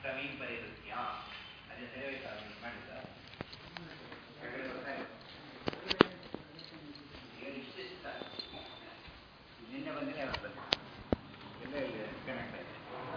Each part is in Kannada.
ಅಷ್ಟಮೀ ಪರಿಹೃತ್ಯ ಅದೇ ಸರಿಯಾಗಿ ಮಾಡಿದ ನಿನ್ನೆ ಬಂದಿಲ್ಲ ಇವತ್ತು ಬಂದಿಲ್ಲ ಎಲ್ಲ ಇಲ್ಲಿ ಕನೆಕ್ಟ್ ಆಗಿದೆ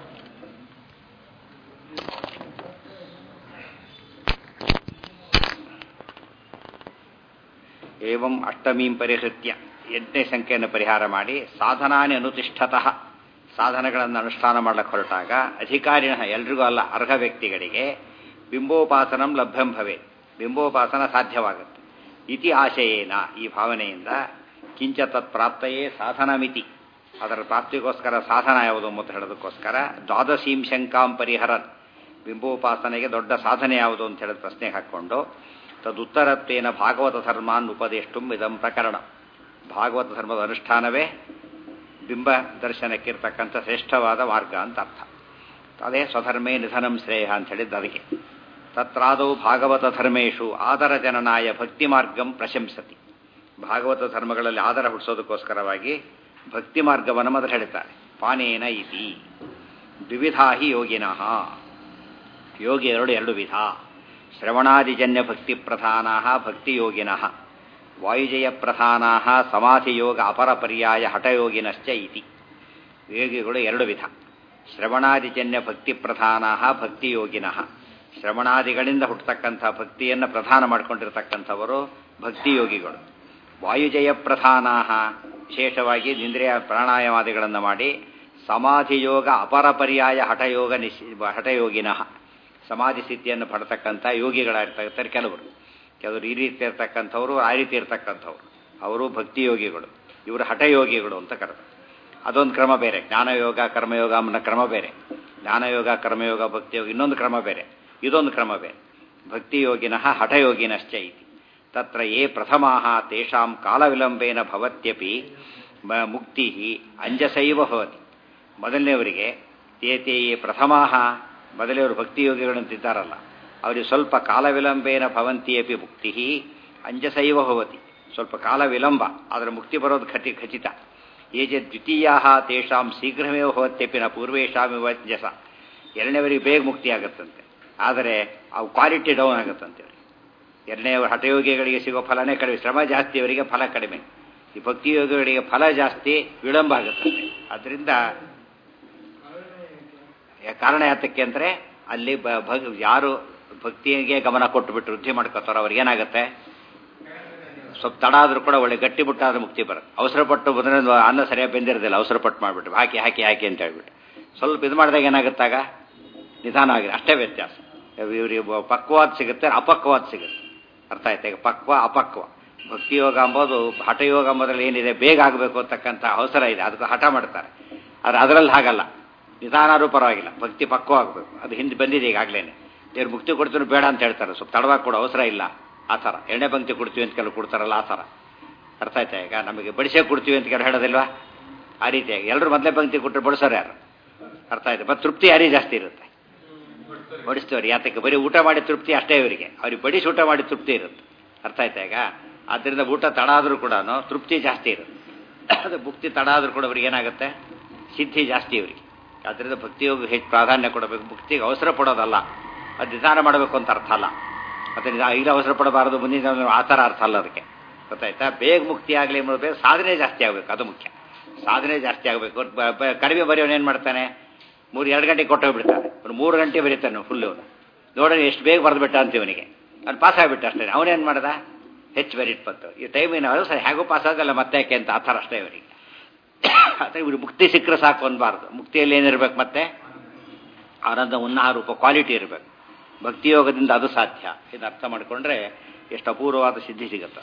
ಏವಂ ಅಷ್ಟಮೀಂ ಪರಿಹೃತ್ಯ ಎಂಟನೇ ಸಂಖ್ಯೆಯನ್ನು ಪರಿಹಾರ ಮಾಡಿ ಸಾಧನಾನಿ ಅನುತಿಷ್ಠತಃ ಸಾಧನಗಳನ್ನು ಅನುಷ್ಠಾನ ಮಾಡಲಿಕ್ಕೆ ಹೊರಟಾಗ ಅಧಿಕಾರಿನ ಎಲ್ರಿಗೂ ಅಲ್ಲ ಅರ್ಹ ವ್ಯಕ್ತಿಗಳಿಗೆ ಬಿಂಬೋಪಾಸನಂ ಲಭ್ಯಂ ಭವೆ ಬಿಂಬೋಪಾಸನ ಸಾಧ್ಯವಾಗುತ್ತೆ ಇತಿ ಆಶಯೇನ ಈ ಭಾವನೆಯಿಂದ ಕಿಂಚ ತತ್ ಪ್ರಾಪ್ತಯೇ ಸಾಧನಮಿತಿ ಅದರ ಪ್ರಾಪ್ತಿಗೋಸ್ಕರ ಸಾಧನ ಯಾವುದು ಅಂತ ಹೇಳೋದಕ್ಕೋಸ್ಕರ ದ್ವಾದಶೀಂ ಶಂಕಾಂ ಪರಿಹರನ್ ಬಿಂಬೋಪಾಸನೆಗೆ ದೊಡ್ಡ ಸಾಧನೆ ಯಾವುದು ಅಂತ ಹೇಳಿದ ಪ್ರಶ್ನೆ ಹಾಕ್ಕೊಂಡು ತದುತ್ತರತ್ವೇನ ಭಾಗವತ ಧರ್ಮಾನ್ ಉಪದೇಷ್ಟುಂ ಇದಂ ಪ್ರಕರಣ ಭಾಗವತ ಧರ್ಮದ ಅನುಷ್ಠಾನವೇ ಬಿಂಬ ದರ್ಶನಕ್ಕಿರ್ತಕ್ಕಂಥ ಶ್ರೇಷ್ಠವಾದ ಮಾರ್ಗ ಅಂತ ಅರ್ಥ ಅದೇ ಸ್ವಧರ್ಮೇ ನಿಧನಂ ಶ್ರೇಯ ಅಂತ ಹೇಳಿದ್ದು ಅದಕ್ಕೆ ತತ್ರಾದೌ ಭಾಗವತ ಧರ್ಮೇಶು ಆದರ ಜನನಾಯ ಭಕ್ತಿ ಮಾರ್ಗಂ ಪ್ರಶಂಸತಿ ಭಾಗವತ ಧರ್ಮಗಳಲ್ಲಿ ಆದರ ಹುಟ್ಟಿಸೋದಕ್ಕೋಸ್ಕರವಾಗಿ ಭಕ್ತಿ ಮಾರ್ಗವನ್ನು ಮೊದಲು ಹೇಳ್ತಾರೆ ಪಾನೇನ ಇತಿ ದ್ವಿವಿಧಾ ಹಿ ಯೋಗಿನಃ ಯೋಗಿ ಎರಡು ಎರಡು ವಿಧ ಶ್ರವಣಾದಿಜನ್ಯ ಭಕ್ತಿ ಪ್ರಧಾನ ಭಕ್ತಿಯೋಗಿನಃ ವಾಯುಜಯ ಪ್ರಧಾನ ಸಮಾಧಿಯೋಗ ಅಪರ ಪರ್ಯಾಯ ಹಠಯೋಗಿನಶ್ಚ ಇತಿ ಯೋಗಿಗಳು ಎರಡು ವಿಧ ಶ್ರವಣಾದಿಜನ್ಯ ಭಕ್ತಿ ಪ್ರಧಾನ ಭಕ್ತಿಯೋಗಿನಃ ಶ್ರವಣಾದಿಗಳಿಂದ ಹುಟ್ಟತಕ್ಕಂಥ ಭಕ್ತಿಯನ್ನು ಪ್ರಧಾನ ಮಾಡಿಕೊಂಡಿರ್ತಕ್ಕಂಥವರು ಭಕ್ತಿಯೋಗಿಗಳು ವಾಯುಜಯ ಪ್ರಧಾನ ವಿಶೇಷವಾಗಿ ಇಂದ್ರಿಯ ಪ್ರಾಣಾಯಾಮಾದಿಗಳನ್ನು ಮಾಡಿ ಸಮಾಧಿಯೋಗ ಅಪರ ಪರ್ಯಾಯ ಹಠಯೋಗ ನಿಶ್ ಹಠಯೋಗಿನಃ ಸಮಾಧಿ ಸ್ಥಿತಿಯನ್ನು ಪಡ್ತಕ್ಕಂಥ ಯೋಗಿಗಳಾಗಿರ್ತಕ್ಕಂಥ ಕೆಲವರು ಕೆಲವರು ಈ ರೀತಿ ಇರ್ತಕ್ಕಂಥವ್ರು ಆ ರೀತಿ ಇರ್ತಕ್ಕಂಥವ್ರು ಅವರು ಭಕ್ತಿಯೋಗಿಗಳು ಇವರು ಹಠಯೋಗಿಗಳು ಅಂತ ಕರೆದು ಅದೊಂದು ಕ್ರಮ ಬೇರೆ ಜ್ಞಾನಯೋಗ ಕರ್ಮಯೋಗ ಅನ್ನೋ ಕ್ರಮ ಬೇರೆ ಜ್ಞಾನಯೋಗ ಕರ್ಮಯೋಗ ಭಕ್ತಿಯೋಗ ಇನ್ನೊಂದು ಕ್ರಮ ಬೇರೆ ಇದೊಂದು ಕ್ರಮ ಬೇರೆ ಭಕ್ತಿಯೋಗಿನಃ ಹಠಯೋಗಿನಶ್ಚ ಇತಿ ತತ್ರ ಯೇ ಪ್ರಥಮಾ ತೇಷಾಂ ಕಾಲವಿಳಂಬೇನ ಭವತ್ಯಪಿ ಮುಕ್ತಿ ಅಂಜಸೈವ ಭವತಿ ಮೊದಲನೇವರಿಗೆ ತೇತೇ ಯೇ ಪ್ರಥಮಾ ಮೊದಲೇವರು ಭಕ್ತಿಯೋಗಿಗಳಂತಿದ್ದಾರಲ್ಲ ಅವರಿಗೆ ಸ್ವಲ್ಪ ಕಾಲ ವಿಳಂಬೇನ ಭವಂತಿಯಪಿ ಮುಕ್ತಿ ಅಂಜಸೈವ ಭವತಿ ಸ್ವಲ್ಪ ಕಾಲ ವಿಳಂಬ ಅದರ ಮುಕ್ತಿ ಬರೋದು ಖಟಿ ಖಚಿತ ಏಜೆ ದ್ವಿತೀಯ ತೇಷಾಂ ಶೀಘ್ರಮೇವ ಭವತ್ಯಪಿ ನ ಪೂರ್ವೇಶಾಮಿವ ಅಂಜಸ ಎರಡನೇವರಿಗೆ ಬೇಗ ಮುಕ್ತಿ ಆಗುತ್ತಂತೆ ಆದರೆ ಅವು ಕ್ವಾಲಿಟಿ ಡೌನ್ ಆಗುತ್ತಂತೆ ಎರಡನೇ ಹಠಯೋಗಿಗಳಿಗೆ ಸಿಗೋ ಫಲನೇ ಕಡಿಮೆ ಶ್ರಮ ಜಾಸ್ತಿ ಅವರಿಗೆ ಫಲ ಕಡಿಮೆ ಈ ಭಕ್ತಿಯೋಗಿಗಳಿಗೆ ಫಲ ಜಾಸ್ತಿ ವಿಳಂಬ ಆಗುತ್ತಂತೆ ಅದರಿಂದ ಕಾರಣ ಯಾತಕ್ಕೆ ಅಂದರೆ ಅಲ್ಲಿ ಭಗ್ ಯಾರು ಭಕ್ತಿಗೆ ಗಮನ ಕೊಟ್ಟು ಬಿಟ್ಟು ವೃದ್ಧಿ ಮಾಡ್ಕೋತಾರೋ ಅವ್ರಿಗೆ ಏನಾಗುತ್ತೆ ಸ್ವಲ್ಪ ತಡ ಆದರೂ ಕೂಡ ಒಳ್ಳೆ ಗಟ್ಟಿ ಮುಟ್ಟಾದ್ರೆ ಮುಕ್ತಿ ಬರುತ್ತೆ ಅವಸರ ಪಟ್ಟು ಬಂದ್ರೆ ಅನ್ನ ಸರಿಯಾಗಿ ಬೆಂದಿರೋದಿಲ್ಲ ಅವಸರ ಪಟ್ಟು ಮಾಡಿಬಿಟ್ಟು ಹಾಕಿ ಹಾಕಿ ಹಾಕಿ ಅಂತ ಹೇಳ್ಬಿಟ್ಟು ಸ್ವಲ್ಪ ಇದು ಮಾಡಿದಾಗ ಏನಾಗುತ್ತಾಗ ನಿಧಾನ ಆಗಿದೆ ಅಷ್ಟೇ ವ್ಯತ್ಯಾಸ ಇವ್ರಿಗೆ ಪಕ್ವಾದ ಸಿಗುತ್ತೆ ಅಪಕ್ವಾದ ಸಿಗುತ್ತೆ ಅರ್ಥ ಆಯ್ತಾ ಈಗ ಪಕ್ವ ಅಪಕ್ವ ಭಕ್ತಿಯೋಗ ಅಂಬೋದು ಹಠಯೋಗ ಅಂಬೋದ್ರಲ್ಲಿ ಏನಿದೆ ಬೇಗ ಆಗಬೇಕು ಅಂತಕ್ಕಂಥ ಅವಸರ ಇದೆ ಅದಕ್ಕೆ ಹಠ ಮಾಡ್ತಾರೆ ಆದರೆ ಅದರಲ್ಲಿ ಹಾಗಲ್ಲ ನಿಧಾನಾರು ಪರವಾಗಿಲ್ಲ ಭಕ್ತಿ ಪಕ್ವ ಆಗಬೇಕು ಅದು ಹಿಂದೆ ಬಂದಿದೆ ಈಗಾಗಲೇ ದೇವ್ರು ಮುಕ್ತಿ ಕೊಡ್ತೀವಿ ಬೇಡ ಅಂತ ಹೇಳ್ತಾರೆ ಸ್ವಲ್ಪ ತಡವಾಗಿ ಕೊಡೋ ಅವಸರ ಇಲ್ಲ ಆ ಥರ ಎಣ್ಣೆ ಪಂಕ್ತಿ ಕೊಡ್ತೀವಿ ಅಂತ ಕೆಲವು ಕೊಡ್ತಾರಲ್ಲ ಆ ಥರ ಅರ್ಥ ಆಯ್ತಾ ಈಗ ನಮಗೆ ಬಡಿಸೇ ಕೊಡ್ತೀವಿ ಅಂತ ಕೆಲವು ಹೇಳೋದಿಲ್ವಾ ಆ ರೀತಿಯಾಗಿ ಎಲ್ಲರೂ ಮೊದಲೇ ಪಂಕ್ತಿ ಕೊಟ್ಟರೆ ಬಡಿಸೋರು ಯಾರು ಅರ್ಥ ಆಯ್ತು ಮತ್ತು ತೃಪ್ತಿ ಯಾರಿಗೆ ಜಾಸ್ತಿ ಇರುತ್ತೆ ಬಡಿಸ್ತೇವ್ರಿ ಯಾತಕ್ಕೆ ಬರೀ ಊಟ ಮಾಡಿ ತೃಪ್ತಿ ಅಷ್ಟೇ ಇವರಿಗೆ ಅವ್ರಿಗೆ ಬಡಿಸಿ ಊಟ ಮಾಡಿ ತೃಪ್ತಿ ಇರುತ್ತೆ ಅರ್ಥ ಆಯ್ತಾ ಈಗ ಆದ್ದರಿಂದ ಊಟ ತಡ ಆದರೂ ಕೂಡ ತೃಪ್ತಿ ಜಾಸ್ತಿ ಇರುತ್ತೆ ಅದು ಮುಕ್ತಿ ತಡ ಆದರೂ ಕೂಡ ಅವ್ರಿಗೆ ಏನಾಗುತ್ತೆ ಸಿದ್ಧಿ ಜಾಸ್ತಿ ಇವರಿಗೆ ಆದ್ದರಿಂದ ಭಕ್ತಿಯೋಗ ಹೆಚ್ಚು ಪ್ರಾಧಾನ್ಯ ಕೊಡಬೇಕು ಭಕ್ತಿಗೆ ಅವಸರ ಪಡೋದಲ್ಲ ಅದು ನಿಧಾನ ಮಾಡಬೇಕು ಅಂತ ಅರ್ಥ ಅಲ್ಲ ಮತ್ತು ಈಗ ಅವಸರ ಪಡಬಾರದು ಮುಂದಿನ ಆ ಥರ ಅರ್ಥ ಅಲ್ಲ ಅದಕ್ಕೆ ಗೊತ್ತಾಯ್ತಾ ಬೇಗ ಮುಕ್ತಿ ಆಗಲಿ ಬೇಗ ಸಾಧನೆ ಜಾಸ್ತಿ ಆಗಬೇಕು ಅದು ಮುಖ್ಯ ಸಾಧನೆ ಜಾಸ್ತಿ ಆಗಬೇಕು ಕಡಿಮೆ ಬರೆಯೋನು ಏನು ಮಾಡ್ತಾನೆ ಮೂರು ಎರಡು ಗಂಟೆಗೆ ಕೊಟ್ಟೋಗ್ಬಿಡ್ತಾನೆ ಒಂದು ಮೂರು ಗಂಟೆ ಬರೀತಾನೆ ಫುಲ್ಲು ನೋಡೋಣ ಎಷ್ಟು ಬೇಗ ಬರೆದ್ಬಿಟ್ಟ ಅಂತ ಇವನಿಗೆ ಅವ್ನು ಪಾಸ್ ಆಗಿಬಿಟ್ಟ ಅಷ್ಟೇ ಅವನೇನು ಮಾಡ್ದ ಹೆಚ್ಚು ಮೆರಿಟ್ ಬಂತು ಈ ಟೈಮ್ ಏನಾದ್ರು ಸರಿ ಹೇಗೋ ಪಾಸ್ ಆಗಲ್ಲ ಮತ್ತೆ ಯಾಕೆ ಅಂತ ಆ ಥರ ಅಷ್ಟೇ ಇವರಿಗೆ ಆದರೆ ಇವ್ರು ಮುಕ್ತಿ ಸಿಕ್ಕರೆ ಸಾಕು ಅನ್ಬಾರ್ದು ಮುಕ್ತಿಯಲ್ಲಿ ಏನಿರ್ಬೇಕು ಮತ್ತೆ ಆನಂದ ಉನ್ನಾಹ ರೂಪ ಕ್ವಾಲಿಟಿ ಇರಬೇಕು ಭಕ್ತಿಯೋಗದಿಂದ ಅದು ಸಾಧ್ಯ ಇದು ಅರ್ಥ ಮಾಡಿಕೊಂಡ್ರೆ ಎಷ್ಟು ಅಪೂರ್ವವಾದ ಸಿದ್ಧಿ ಸಿಗುತ್ತೆ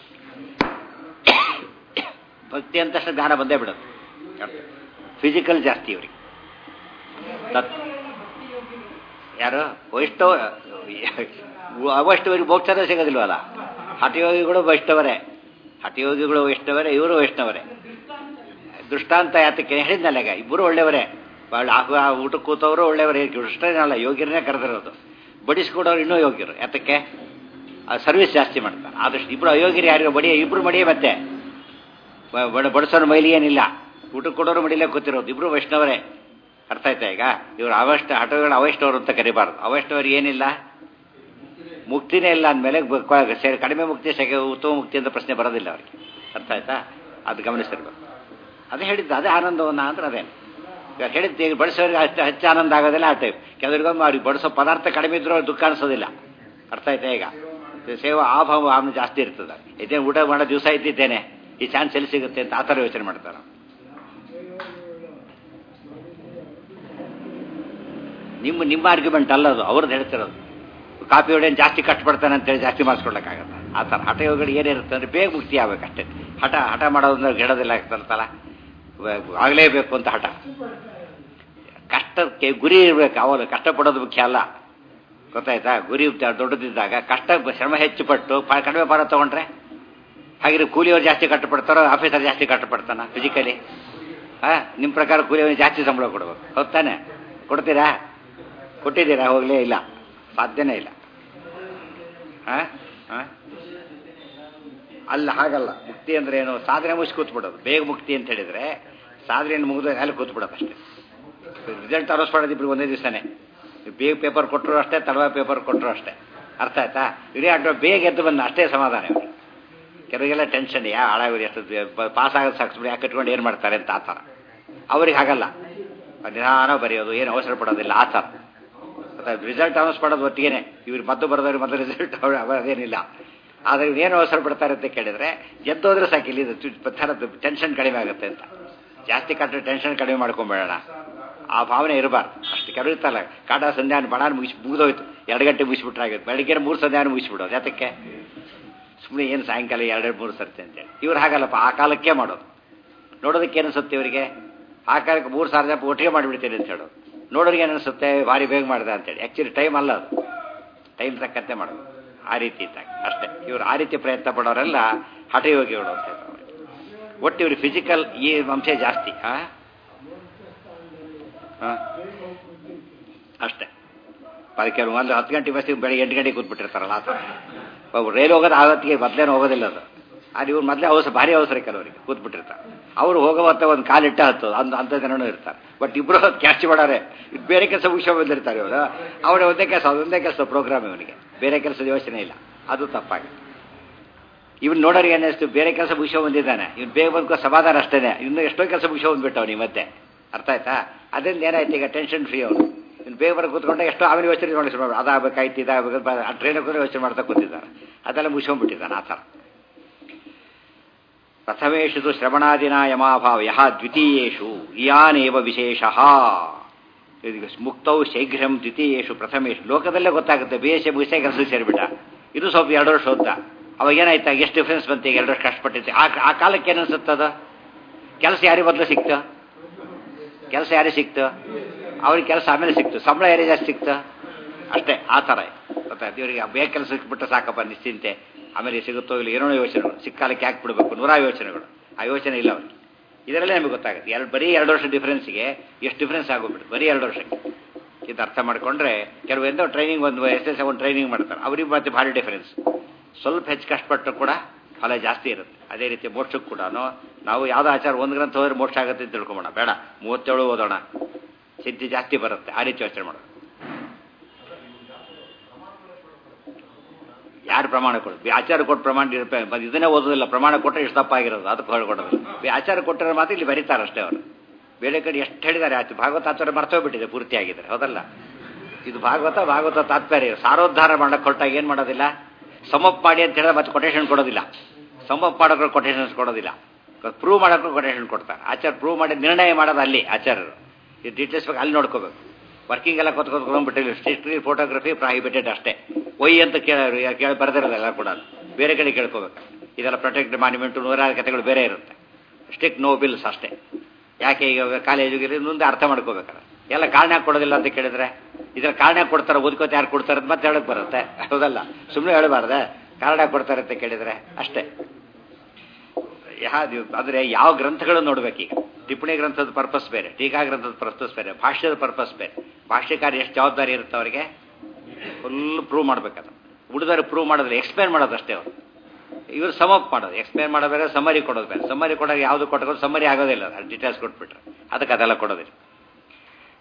ಭಕ್ತಿ ಅಂತಷ್ಟು ಜ್ಞಾನ ಬಂದೇ ಬಿಡೋದು ಫಿಸಿಕಲ್ ಜಾಸ್ತಿ ಇವ್ರಿಗೆ ತತ್ ಯಾರು ವೈಷ್ಣವ ಅವಷ್ಟವರಿಗೆ ಮೋಕ್ಷನೇ ಸಿಗೋದಿಲ್ವಲ್ಲ ಹಠಯೋಗಿಗಳು ವೈಷ್ಣವರೇ ಹಠಯೋಗಿಗಳು ವೈಷ್ಣವರೇ ಇವರು ವೈಷ್ಣವರೇ ದೃಷ್ಟಾಂತ ಯಾತಕ್ಕೆ ಹೇಳಿದ್ನಲ್ಲ ಈಗ ಇಬ್ಬರು ಒಳ್ಳೆಯವರೇ ಊಟ ಕೂತವರು ಒಳ್ಳೆಯವರೇ ದೃಷ್ಟೇನಲ್ಲ ಯೋಗ್ಯರನ್ನೇ ಕರೆದಿರೋದು ಬಡಿಸ್ಕೊಡೋರು ಇನ್ನೂ ಯೋಗ್ಯರು ಯಾತಕ್ಕೆ ಸರ್ವಿಸ್ ಜಾಸ್ತಿ ಮಾಡ್ತಾರೆ ಆದಷ್ಟು ಇಬ್ಬರು ಅಯೋಗ್ಯರು ಯಾರಿಗೂ ಬಡಿ ಇಬ್ಬರು ಮಡಿಯೇ ಮತ್ತೆ ಬಡಿಸೋರು ಮೈಲಿ ಏನಿಲ್ಲ ಊಟ ಕೊಡೋರು ಮಡಿಲೇ ಕೂತಿರೋದು ಇಬ್ಬರು ವೈಷ್ಣವರೇ ಅರ್ಥ ಆಯ್ತಾ ಈಗ ಇವರು ಅವಷ್ಟ ಹಠಗಳು ಅವಷ್ಟವರು ಅಂತ ಕರಿಬಾರ್ದು ಅವಷ್ಟವ್ರಿಗೆ ಏನಿಲ್ಲ ಮುಕ್ತಿನೇ ಇಲ್ಲ ಅಂದಮೇಲೆ ಸೇರಿ ಕಡಿಮೆ ಮುಕ್ತಿ ಸೆಕೆ ಉತ್ತಮ ಮುಕ್ತಿ ಅಂತ ಪ್ರಶ್ನೆ ಬರೋದಿಲ್ಲ ಅವರಿಗೆ ಅರ್ಥ ಆಯ್ತಾ ಅದು ಗಮನಿಸಿರ್ಬೇಕು ಅದೇ ಹೇಳಿದ್ದು ಅದೇ ಆನಂದವನ್ನ ಅಂದ್ರೆ ಅದೇ ಇವಾಗ ಹೇಳಿದ್ದು ಈಗ ಬಡಿಸೋರಿಗೆ ಅಷ್ಟು ಹೆಚ್ಚು ಆನಂದ ಆಗೋದಿಲ್ಲ ಆ ಟೈಪ್ ಕೆಲವರಿಗೊಮ್ಮೆ ಅವ್ರಿಗೆ ಬಡಿಸೋ ಪದಾರ್ಥ ಕಡಿಮೆ ಇದ್ರೂ ಅವ್ರಿಗೆ ದುಃಖ ಅನಿಸೋದಿಲ್ಲ ಅರ್ಥ ಆಯ್ತಾ ಈಗ ಸೇವಾ ಆ ಭಾವ ಆಮೇಲೆ ಜಾಸ್ತಿ ಇರ್ತದೆ ಇದೇ ಊಟ ಮಾಡೋ ದಿವಸ ಇದ್ದಿದ್ದೇನೆ ಈ ಚಾನ್ಸ್ ಎಲ್ಲಿ ಸಿಗುತ್ತೆ ಅಂತ ಆ ಥರ ಯೋಚನೆ ಮಾಡ್ತಾರೆ ನಿಮ್ಮ ನಿಮ್ಮ ಆರ್ಗ್ಯುಮೆಂಟ್ ಅಲ್ಲ ಅದು ಅವ್ರದ್ದು ಹೇಳ್ತಿರೋದು ಕಾಪಿ ಹೊಡೆಯನ್ನು ಜಾಸ್ತಿ ಕಷ್ಟಪಡ್ತಾನೆ ಅಂತೇಳಿ ಜಾಸ್ತಿ ಮಾಡಿಸ್ಕೊಡ್ಲಿಕ್ಕಾಗತ್ತೆ ಆ ಥರ ಹಠ ಯೋಗಗಳು ಏನಿರುತ್ತೆ ಅಂದರೆ ಬೇಗ ಮುಕ್ತಿ ಆಗ್ಬೇಕಷ್ಟೇ ಹಠ ಹಠ ಮಾಡೋದಂದ್ರೆ ಗೆಡೋದಿಲ್ಲ ಆಗ್ತಾರತ್ತಲ್ಲ ಆಗಲೇಬೇಕು ಅಂತ ಹಠ ಕಷ್ಟಕ್ಕೆ ಗುರಿ ಇರಬೇಕು ಅವನು ಕಷ್ಟಪಡೋದು ಮುಖ್ಯ ಅಲ್ಲ ಗೊತ್ತಾಯ್ತಾ ಗುರಿ ದೊಡ್ಡದಿದ್ದಾಗ ಕಷ್ಟ ಶ್ರಮ ಹೆಚ್ಚು ಪಟ್ಟು ಪ- ಕಡಿಮೆ ಭಾರ ತಗೊಂಡ್ರೆ ಹಾಗಿದ್ರೆ ಕೂಲಿಯವ್ರು ಜಾಸ್ತಿ ಕಷ್ಟಪಡ್ತಾರೋ ಆಫೀಸರ್ ಜಾಸ್ತಿ ಕಷ್ಟಪಡ್ತಾನ ಫಿಸಿಕಲಿ ಹಾಂ ನಿಮ್ಮ ಪ್ರಕಾರ ಕೂಲಿಯವ್ರಿಗೆ ಜಾಸ್ತಿ ಸಂಬಳ ಕೊಡ್ಬೇಕು ಹೌದಾನೆ ಕೊಡ್ತೀರಾ ಕೊಟ್ಟಿದ್ದೀರಾ ಹೋಗಲೇ ಇಲ್ಲ ಸಾಧ್ಯನೇ ಇಲ್ಲ ಹಾಂ ಹಾಂ ಅಲ್ಲ ಹಾಗಲ್ಲ ಮುಕ್ತಿ ಅಂದ್ರೆ ಏನು ಸಾಧನೆ ಮುಗಿಸಿ ಕೂತ್ಬಿಡೋದು ಬೇಗ ಮುಕ್ತಿ ಅಂತ ಹೇಳಿದ್ರೆ ಸಾಧನೆಯನ್ನು ಮುಗಿದ ಅಲ್ಲಿ ಕೂತ್ಬಿಡೋದು ಅಷ್ಟೇ ರಿಸಲ್ಟ್ ಅನೌನ್ಸ್ ಮಾಡೋದು ಇಬ್ರಿಗೆ ಒಂದೇ ದಿವಸನೇ ಬೇಗ ಪೇಪರ್ ಕೊಟ್ಟರು ಅಷ್ಟೇ ತಡವ ಪೇಪರ್ ಕೊಟ್ಟರು ಅಷ್ಟೇ ಅರ್ಥ ಆಯ್ತಾ ಇಡೀ ಆಟೋ ಬೇಗ ಎದ್ದು ಬಂದ ಅಷ್ಟೇ ಸಮಾಧಾನ ಇವ್ರಿಗೆ ಕೆಲವರಿಗೆಲ್ಲ ಟೆನ್ಷನ್ ಯಾ ಹಾಳಾಗೋದು ಎಷ್ಟು ಪಾಸ್ ಆಗೋದು ಸಾಕ್ಸ್ಬಿಡಿ ಯಾಕೆ ಕಟ್ಕೊಂಡು ಏನು ಮಾಡ್ತಾರೆ ಅಂತ ಆ ಥರ ಅವ್ರಿಗೆ ಹಾಗಲ್ಲ ನಿಧಾನ ಬರೆಯೋದು ಏನು ಅವಸರ ಪಡೋದಿಲ್ಲ ಆ ಥರ ರಿಸಲ್ಟ್ ಅನೌನ್ಸ್ ಮಾಡೋದು ಒಟ್ಟಿಗೆ ಇವ್ರು ಮದ್ದು ಬರೆದವ್ರು ಮೊದಲು ರಿಸಲ್ಟ್ ಅದೇನಿಲ್ಲ ಆದರೆ ಏನು ಅವಸರ ಪಡ್ತಾರೆ ಅಂತ ಕೇಳಿದ್ರೆ ಎದ್ದೋದ್ರೆ ಸಾಕಿಲ್ಲ ಇದು ಥರದ್ದು ಟೆನ್ಷನ್ ಕಡಿಮೆ ಆಗುತ್ತೆ ಅಂತ ಜಾಸ್ತಿ ಕಟ್ಟ ಟೆನ್ಷನ್ ಕಡಿಮೆ ಮಾಡ್ಕೊಂಬೇಡೋಣ ಆ ಭಾವನೆ ಇರಬಾರ್ದು ಅಷ್ಟು ಕೆಲವು ಇರ್ತಲ್ಲ ಕಾಟ ಸಂಧ್ಯಾನ ಬಡಾನ ಮುಗಿಸಿ ಮುಗಿದೋಯ್ತು ಎರಡು ಗಂಟೆ ಮುಗಿಸ್ಬಿಟ್ರಾಗಿತ್ತು ಬೆಳಿಗ್ಗೆ ಮೂರು ಸಂಧ್ಯಾನ ಮುಗಿಸ್ಬಿಡೋದು ಯಾತಕ್ಕೆ ಸುಮ್ಮನೆ ಏನು ಸಾಯಂಕಾಲ ಎರಡೆರಡು ಮೂರು ಸರ್ತಿ ಅಂತೇಳಿ ಇವ್ರು ಹಾಗಲ್ಲಪ್ಪ ಆ ಕಾಲಕ್ಕೆ ಮಾಡೋದು ನೋಡೋದಕ್ಕೆ ಅನಿಸುತ್ತೆ ಇವರಿಗೆ ಆ ಕಾಲಕ್ಕೆ ಮೂರು ಸಾವಿರ ಜನ ಒಟ್ಟಿಗೆ ಮಾಡಿಬಿಡ್ತೀನಿ ಅಂತ ಹೇಳೋದು ನೋಡೋರಿಗೆ ಏನು ಅನಿಸುತ್ತೆ ಭಾರಿ ಬೇಗ ಮಾಡಿದೆ ಅಂತೇಳಿ ಆ್ಯಕ್ಚುಲಿ ಟೈಮ್ ಅಲ್ಲ ಅದು ಟೈಮ್ ತಕ್ಕಂತೆ ಮಾಡೋದು ಆ ರೀತಿ ಇದ್ದಾಗ ಅಷ್ಟೇ ಇವರು ಆ ರೀತಿ ಪ್ರಯತ್ನ ಪಡೋರೆಲ್ಲ ಹಠಯೋಗಿಗಳು ಅಂತ ಹೇಳ್ತಾರೆ ಒಟ್ಟು ಇವ್ರಿಗೆ ಫಿಸಿಕಲ್ ಈ ಅಂಶ ಜಾಸ್ತಿ ಹಾ ಹಾಂ ಅಷ್ಟೇ ಅದಕ್ಕೆ ಕೆಲವು ಒಂದು ಹತ್ತು ಗಂಟೆ ಬಸ್ಸಿಗೆ ಬೆಳಗ್ಗೆ ಎಂಟು ಗಂಟೆಗೆ ಕೂತ್ಬಿಟ್ಟಿರ್ತಾರಲ್ಲ ಆ ಥರ ಒಬ್ಬ ರೈಲ್ ಹೋಗೋದು ಆ ಹೊತ್ತಿಗೆ ಮೊದಲೇನು ಹೋಗೋದಿಲ್ಲ ಅದು ಅದು ಇವ್ರು ಮೊದಲೇ ಅವಸರ ಭಾರಿ ಅವಸರ ಕೆಲವರಿಗೆ ಕೂತ್ಬಿಟ್ಟಿರ್ತಾರೆ ಅವರು ಹೋಗೋವತ್ತ ಒಂದು ಕಾಲಿಟ್ಟ ಹತ್ತೋದು ಅಂದ ಅಂಥ ಜನನೂ ಇರ್ತಾರೆ ಬಟ್ ಇಬ್ಬರು ಕ್ಯಾಚ್ ಮಾಡಾರೆ ಇದು ಬೇರೆ ಕೆಲಸ ಮುಗಿಸೋ ಬಂದಿರ್ತಾರೆ ಇವರು ಅವರ ಒಂದೇ ಕೆಲಸ ಅದೊಂದೇ ಕೆಲಸ ಪ್ರೋಗ್ರಾಮ್ ಇವನಿಗೆ ಬೇರೆ ಕೆಲಸದ ಯೋಚನೆ ಇಲ್ಲ ಅದು ತಪ್ಪಾಗಿ ಇವನು ನೋಡೋರಿಗೆ ಅನ್ನಿಸ್ತು ಬೇರೆ ಕೆಲಸ ಮುಗಿಸೋ ಬಂದಿದ್ದಾನೆ ಇವ್ನು ಬೇಗ ಬಂದ್ಕೋ ಸಮಾಧಾನ ಅಷ್ಟೇ ಇನ್ನು ಎಷ್ಟೋ ಕೆಲಸ ಮುಗಿಸೋ ಬಂದ್ಬಿಟ್ಟವ್ ನೀವು ಮತ್ತೆ ಅರ್ಥ ಆಯ್ತಾ ಅದರಿಂದ ಏನಾಯ್ತು ಈಗ ಟೆನ್ಷನ್ ಫ್ರೀ ಅವನು ಇನ್ನು ಬೇಗ ಬರೋ ಕೂತ್ಕೊಂಡೆ ಎಷ್ಟೋ ಆಮೇಲೆ ಯೋಚನೆ ಮಾಡಿ ಶುರು ಅದಾಗಬೇಕಾಯ್ತು ಇದಾಗಬೇಕು ಆ ಟ್ರೈನಿಗೆ ಕೂಡ ಯೋಚನೆ ಮಾಡ್ತಾ ಕೂತಿದ್ದಾರೆ ಅದೆಲ್ಲ ಮುಗಿಸ್ಕೊಂಡ್ಬಿಟ್ಟಿದ್ದಾನೆ ಆ ಥರ ಪ್ರಥಮೇಶು ಶ್ರವಣಾದಿನ ಯಮಾಭಾವ ಯಹ ದ್ವಿತೀಯೇಷು ಇಯಾನೇವ ವಿಶೇಷ ಮುಕ್ತೌ ಶೀಘ್ರಂ ದ್ವಿತೀಯೇಷು ಪ್ರಥಮೇಶು ಲೋಕದಲ್ಲೇ ಗೊತ್ತಾಗುತ್ತೆ ಬಿ ಎಸ್ ಎ ಮುಗಿಸೇ ಕೆಲಸ ಸೇರಿಬಿಟ್ಟ ಇದು ಸ್ವಲ್ಪ ಎರಡು ವರ್ಷ ಹೋದ ಅವಾಗ ಏನಾಯ್ತಾ ಎಷ್ಟು ಡಿಫ್ರೆನ್ಸ್ ಬಂತು ಈಗ ಎರಡು ವರ್ಷ ಕಷ್ಟಪಟ್ಟಿದ್ದೆ ಆ ಆ ಕಾಲಕ್ಕೆ ಏನು ಅನ್ಸುತ್ತದ ಕೆಲಸ ಯಾರಿಗೆ ಮೊದಲು ಸಿಕ್ತು ಕೆಲಸ ಯಾರಿಗೆ ಸಿಕ್ತು ಅವ್ರಿಗೆ ಕೆಲಸ ಆಮೇಲೆ ಸಿಕ್ತು ಸಂಬಳ ಯಾರಿಗೆ ಜಾಸ್ತಿ ಸಿಕ್ತು ಅಷ್ಟೇ ಆ ಥರ ಗೊತ್ತಾಯ್ತು ಇವರಿಗೆ ಬೇಗ ಕೆಲಸ ಸಿಕ್ಬಿಟ್ಟು ಸಾಕಪ್ಪ ನಿಶ್ಚಿಂತೆ ಆಮೇಲೆ ಸಿಗುತ್ತೋ ಇಲ್ಲ ಏನೋ ಯೋಚನೆಗಳು ಸಿಕ್ಕಾಲಕ್ಕೆ ಯಾಕೆ ಬಿಡಬೇಕು ನೂರಾ ಯೋಚನೆಗಳು ಆ ಯೋಚನೆ ಇಲ್ಲ ಅವ್ರಿಗೆ ಇದರಲ್ಲೇ ನಮಗೆ ಗೊತ್ತಾಗುತ್ತೆ ಎರಡು ಬರೀ ಎರಡು ವರ್ಷ ಡಿಫ್ರೆನ್ಸ್ಗೆ ಎಷ್ಟು ಡಿಫ್ರೆನ್ಸ್ ಆಗೋಗ್ಬಿಟ್ಟು ಬರೀ ಎರಡು ವರ್ಷಕ್ಕೆ ಇದು ಅರ್ಥ ಮಾಡ್ಕೊಂಡ್ರೆ ಕೆಲವು ಎಂದೋ ಟ್ರೈನಿಂಗ್ ಒಂದು ಎಸ್ ಎಸ್ ಒಂದು ಟ್ರೈನಿಂಗ್ ಮಾಡ್ತಾರೆ ಅವ್ರಿಗೆ ಮತ್ತೆ ಭಾರಿ ಡಿಫರೆನ್ಸ್ ಸ್ವಲ್ಪ ಹೆಚ್ಚು ಕಷ್ಟಪಟ್ಟರು ಕೂಡ ಫಲ ಜಾಸ್ತಿ ಇರುತ್ತೆ ಅದೇ ರೀತಿ ಮೋಕ್ಷಕ್ಕೆ ಕೂಡ ನಾವು ಯಾವುದೋ ಆಚಾರ ಒಂದು ಗ್ರಂಥ ಹೋದ್ರೆ ಮೋಕ್ಷ ಆಗುತ್ತೆ ಅಂತ ತಿಳ್ಕೊಂಬೋಣ ಬೇಡ ಮೂವತ್ತೇಳು ಓದೋಣ ಸಿದ್ಧಿ ಜಾಸ್ತಿ ಬರುತ್ತೆ ಆ ರೀತಿ ಯೋಚನೆ ಮಾಡೋದು ಯಾರು ಪ್ರಮಾಣ ಕೊಡು ಆಚಾರ ಕೊಟ್ಟು ಪ್ರಮಾಣ ಇರಬೇಕು ಮತ್ತೆ ಇದನ್ನೇ ಓದೋದಿಲ್ಲ ಪ್ರಮಾಣ ಕೊಟ್ಟರೆ ಇಷ್ಟು ತಪ್ಪ ಆಗಿರೋದು ಅದಕ್ಕೆ ಹೇಳ್ಕೊಡೋದಿಲ್ಲ ಆಚಾರ ಕೊಟ್ಟಿರೋ ಮಾತು ಇಲ್ಲಿ ಬರೀತಾರೆ ಅಷ್ಟೇ ಅವರು ಬೇರೆ ಕಡೆ ಎಷ್ಟು ಹೇಳಿದ್ದಾರೆ ಆಚೆ ಭಾಗವತ ಆಚಾರ ಮರ್ತೋಗ್ಬಿಟ್ಟಿದೆ ಪೂರ್ತಿ ಆಗಿದ್ದಾರೆ ಹೌದಲ್ಲ ಇದು ಭಾಗವತ ಭಾಗವತ ತಾತ್ಪರ್ಯ ಸಾರೋದ್ಧಾರ ಮಾಡಕ್ಕೆ ಹೊರಟಾಗ ಏನು ಮಾಡೋದಿಲ್ಲ ಸಮಪ್ ಮಾಡಿ ಅಂತ ಹೇಳಿದ್ರೆ ಮತ್ತೆ ಕೊಟೇಶನ್ ಕೊಡೋದಿಲ್ಲ ಸಮಪ್ ಮಾಡೋಕೆ ಕೊಟೇಶನ್ಸ್ ಕೊಡೋದಿಲ್ಲ ಪ್ರೂವ್ ಮಾಡೋಕೆ ಕೊಟೇಶನ್ ಕೊಡ್ತಾರೆ ಆಚಾರ ಪ್ರೂವ್ ಮಾಡಿ ನಿರ್ಣಯ ಮಾಡೋದು ಅಲ್ಲಿ ಆಚಾರ್ಯರು ಇದು ಡೀಟೇಲ್ಸ್ ಬಗ್ಗೆ ಅಲ್ಲಿ ನೋಡ್ಕೋಬೇಕು ವರ್ಕಿಂಗ್ ಎಲ್ಲ ಕೊತ್ಕೊಂಡ್ಬಿಟ್ಟಿಲ್ಲ ಸ್ಟ್ರಿಕ್ಟ್ಲಿ ಫೋಟೋಗ್ರಫಿ ಪ್ರಾಹಿಬಿಟೆಡ್ ಅಷ್ಟೇ ಒಯ್ ಅಂತ ಕೇಳೋರು ಕೇಳಿ ಬರೆದಿರೋದಲ್ಲ ಕೂಡ ಬೇರೆ ಕಡೆ ಕೇಳ್ಕೋಬೇಕು ಇದೆಲ್ಲ ಪ್ರೊಟೆಕ್ಟ್ ಮಾನ್ಯುಮೆಂಟು ನೂರಾರು ಕಥೆಗಳು ಬೇರೆ ಇರುತ್ತೆ ಸ್ಟಿಕ್ ನೋ ಬಿಲ್ಸ್ ಅಷ್ಟೇ ಯಾಕೆ ಈಗ ಕಾಲೇಜಿಗೆ ಮುಂದೆ ಅರ್ಥ ಮಾಡ್ಕೋಬೇಕಲ್ಲ ಎಲ್ಲ ಕಾರಣ ಕೊಡೋದಿಲ್ಲ ಅಂತ ಕೇಳಿದ್ರೆ ಇದ್ರ ಕಾರಣ ಕೊಡ್ತಾರೆ ಓದ್ಕೋತ ಯಾರು ಕೊಡ್ತಾರೆ ಅಂತ ಮತ್ತೆ ಹೇಳಕ್ ಬರುತ್ತೆ ಹೌದಲ್ಲ ಸುಮ್ಮನೆ ಹೇಳಬಾರ್ದೆ ಕಾರಣ ಕೊಡ್ತಾರೆ ಅಂತ ಕೇಳಿದ್ರೆ ಅಷ್ಟೇ ಯಾವ್ದು ಅಂದರೆ ಯಾವ ಗ್ರಂಥಗಳು ನೋಡ್ಬೇಕೀಗ ಟಿಪ್ಪಣಿ ಗ್ರಂಥದ ಪರ್ಪಸ್ ಬೇರೆ ಟೀಕಾ ಗ್ರಂಥದ ಪರ್ಪಸ್ ಬೇರೆ ಭಾಷ್ಯದ ಪರ್ಪಸ್ ಬೇರೆ ಭಾಷ್ಯಕಾರ ಎಷ್ಟು ಜವಾಬ್ದಾರಿ ಇರುತ್ತೆ ಅವರಿಗೆ ಫುಲ್ ಪ್ರೂವ್ ಮಾಡ್ಬೇಕದು ಉಳಿದವ್ರಿಗೆ ಪ್ರೂವ್ ಮಾಡೋದ್ರೆ ಎಕ್ಸ್ಪ್ಲೇನ್ ಮಾಡೋದು ಅಷ್ಟೇ ಅವರು ಇವರು ಸಮಪ್ ಮಾಡೋದು ಎಕ್ಸ್ಪ್ಲೇನ್ ಮಾಡೋದು ಸಮರಿ ಕೊಡೋದು ಬೇರೆ ಸಮರಿ ಕೊಡೋದು ಯಾವುದು ಕೊಟ್ಟರು ಸಮರಿ ಆಗೋದಿಲ್ಲ ಅದು ಡೀಟೇಲ್ಸ್ ಕೊಟ್ಬಿಟ್ರೆ ಅದಕ್ಕೆ ಅದೆಲ್ಲ ಕೊಡೋದಿಲ್ಲ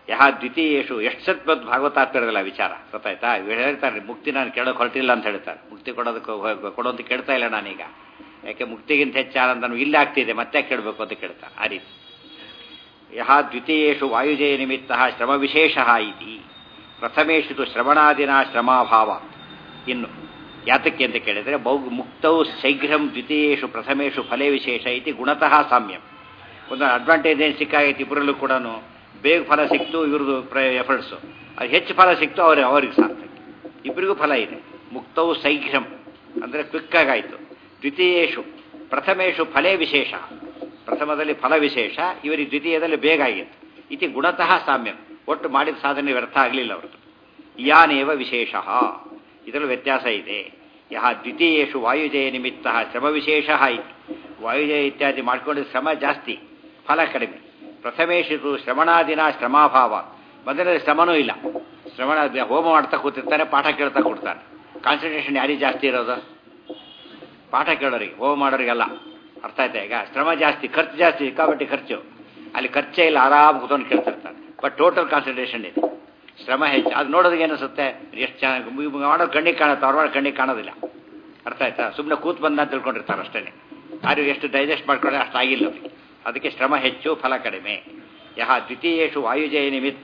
ಯಹ ದ್ವಿತೀಯೇಶು ಎಷ್ಟು ಸತ್ ಬಂದು ಭಾಗವತಾರ್ಪಿರಲ್ಲ ವಿಚಾರ ಗೊತ್ತಾಯ್ತಾ ಇವ್ರು ಹೇಳ್ತಾರೆ ಮುಕ್ತಿ ನಾನು ಕೇಳೋಕೆ ಹೊರಟಿಲ್ಲ ಅಂತ ಹೇಳ್ತಾರೆ ಮುಕ್ತಿ ಕೊಡೋದಕ್ಕೆ ಹೋ- ಕೊಡೋದು ಕೇಳ್ತಾ ಇಲ್ಲ ನಾನೀಗ ಯಾಕೆ ಮುಕ್ತಿಗಿಂತ ಹೆಚ್ಚು ಆನಂದನು ಇಲ್ಲ ಆಗ್ತಿದೆ ಮತ್ತೆ ಕೇಳಬೇಕು ಅಂತ ಕೇಳ್ತಾರೆ ಆ ರೀತಿ ಯಹ ದ್ವಿತೀಯೇಷು ವಾಯುಜಯ ನಿಮಿತ್ತ ಶ್ರಮ ವಿಶೇಷ ಇತಿ ಪ್ರಥಮೇಶು ತು ಶ್ರವಣಾದಿನ ಶ್ರಮಾಭಾವ ಇನ್ನು ಯಾತಕ್ಕೆ ಅಂತ ಕೇಳಿದರೆ ಬಹು ಮುಕ್ತೌ ಶೀಘ್ರಂ ದ್ವಿತೀಯೇಷು ಪ್ರಥಮೇಶು ಫಲೇ ವಿಶೇಷ ಇತಿ ಗುಣತಃ ಸಾಮ್ಯಂ ಒಂದು ಅಡ್ವಾಂಟೇಜ್ ಏನು ಸಿಕ್ಕಾಗೈತಿ ಇಬ್ಬರಲ್ಲೂ ಕೂಡ ಬೇಗ ಫಲ ಸಿಕ್ತು ಇವ್ರದ್ದು ಪ್ರ ಎಫರ್ಟ್ಸು ಅದು ಹೆಚ್ಚು ಫಲ ಸಿಕ್ತು ಅವ್ರಿಗೆ ಅವ್ರಿಗೆ ಸಾರ್ಥಕ ಇಬ್ಬರಿಗೂ ಫಲ ಇದೆ ಮುಕ್ತವು ಶೈಘ್ರಂ ಅಂದರೆ ಕ್ವಿಕ್ಕಾಗಾಯಿತು ದ್ವಿತೀಯೇಶು ಪ್ರಥಮೇಶು ಫಲೇ ವಿಶೇಷ ಪ್ರಥಮದಲ್ಲಿ ಫಲ ವಿಶೇಷ ಇವರಿಗೆ ದ್ವಿತೀಯದಲ್ಲಿ ಬೇಗ ಆಗಿತ್ತು ಇತಿ ಗುಣತಃ ಸಾಮ್ಯಂ ಒಟ್ಟು ಮಾಡಿದ ಸಾಧನೆ ವ್ಯರ್ಥ ಆಗಲಿಲ್ಲ ಅವ್ರದ್ದು ಯಾನೇವ ವಿಶೇಷ ಇದರಲ್ಲಿ ವ್ಯತ್ಯಾಸ ಇದೆ ಯಹ ದ್ವಿತೀಯೇಷು ವಾಯುಜಯ ನಿಮಿತ್ತ ಶ್ರಮ ವಿಶೇಷ ಇತಿ ವಾಯುಜಯ ಇತ್ಯಾದಿ ಮಾಡ್ಕೊಂಡಿದ್ದ ಶ್ರಮ ಜಾಸ್ತಿ ಫಲ ಕಡಿಮೆ ಪ್ರಥಮೇಶು ಶ್ರವಣಾದಿನ ಶ್ರಮಾಭಾವ ಮೊದಲನೇ ಶ್ರಮನೂ ಇಲ್ಲ ಶ್ರವಣ ಹೋಮ ಮಾಡ್ತಾ ಕೂತಿರ್ತಾನೆ ಪಾಠ ಕೇಳ್ತಾ ಕೊಡ್ತಾನೆ ಕಾನ್ಸಂಟ್ರೇಷನ್ ಯಾರಿಗೆ ಜಾಸ್ತಿ ಇರೋದು ಪಾಠ ಕೇಳೋರಿಗೆ ಹೋಮ ಮಾಡೋರಿಗೆಲ್ಲ ಅರ್ಥ ಆಯ್ತಾ ಈಗ ಶ್ರಮ ಜಾಸ್ತಿ ಖರ್ಚು ಜಾಸ್ತಿ ಸಿಕ್ಕಾಪಟ್ಟೆ ಖರ್ಚು ಅಲ್ಲಿ ಖರ್ಚೇ ಇಲ್ಲ ಆರಾಮ್ ಕೂತ್ಕೊಂಡು ಕೇಳ್ತಿರ್ತಾನೆ ಬಟ್ ಟೋಟಲ್ ಕಾನ್ಸಂಟ್ರೇಷನ್ ಇದೆ ಶ್ರಮ ಹೆಚ್ಚು ಅದು ನೋಡೋದಕ್ಕೆ ಏನಿಸುತ್ತೆ ಎಷ್ಟು ಚೆನ್ನಾಗಿ ಮಾಡೋದು ಕಣ್ಣಿಗೆ ಕಾಣುತ್ತೆ ಅವ್ರ ಮಾಡಿ ಕಣ್ಣಿಗೆ ಕಾಣೋದಿಲ್ಲ ಅರ್ಥ ಆಯ್ತಾ ಸುಮ್ಮನೆ ಕೂತ್ ಬಂದ ಅಂತ ತಿಳ್ಕೊಂಡಿರ್ತಾರೆ ಅಷ್ಟೇ ಯಾರು ಎಷ್ಟು ಡೈಜೆಸ್ಟ್ ಮಾಡ್ಕೊಂಡ್ರೆ ಅಷ್ಟು ಆಗಿಲ್ಲ ಅವರಿಗೆ ಅದಕ್ಕೆ ಶ್ರಮ ಹೆಚ್ಚು ಫಲ ಕಡಿಮೆ ಯಹ ದ್ವಿತೀಯೇಷು ವಾಯುಜಯ ನಿಮಿತ್ತ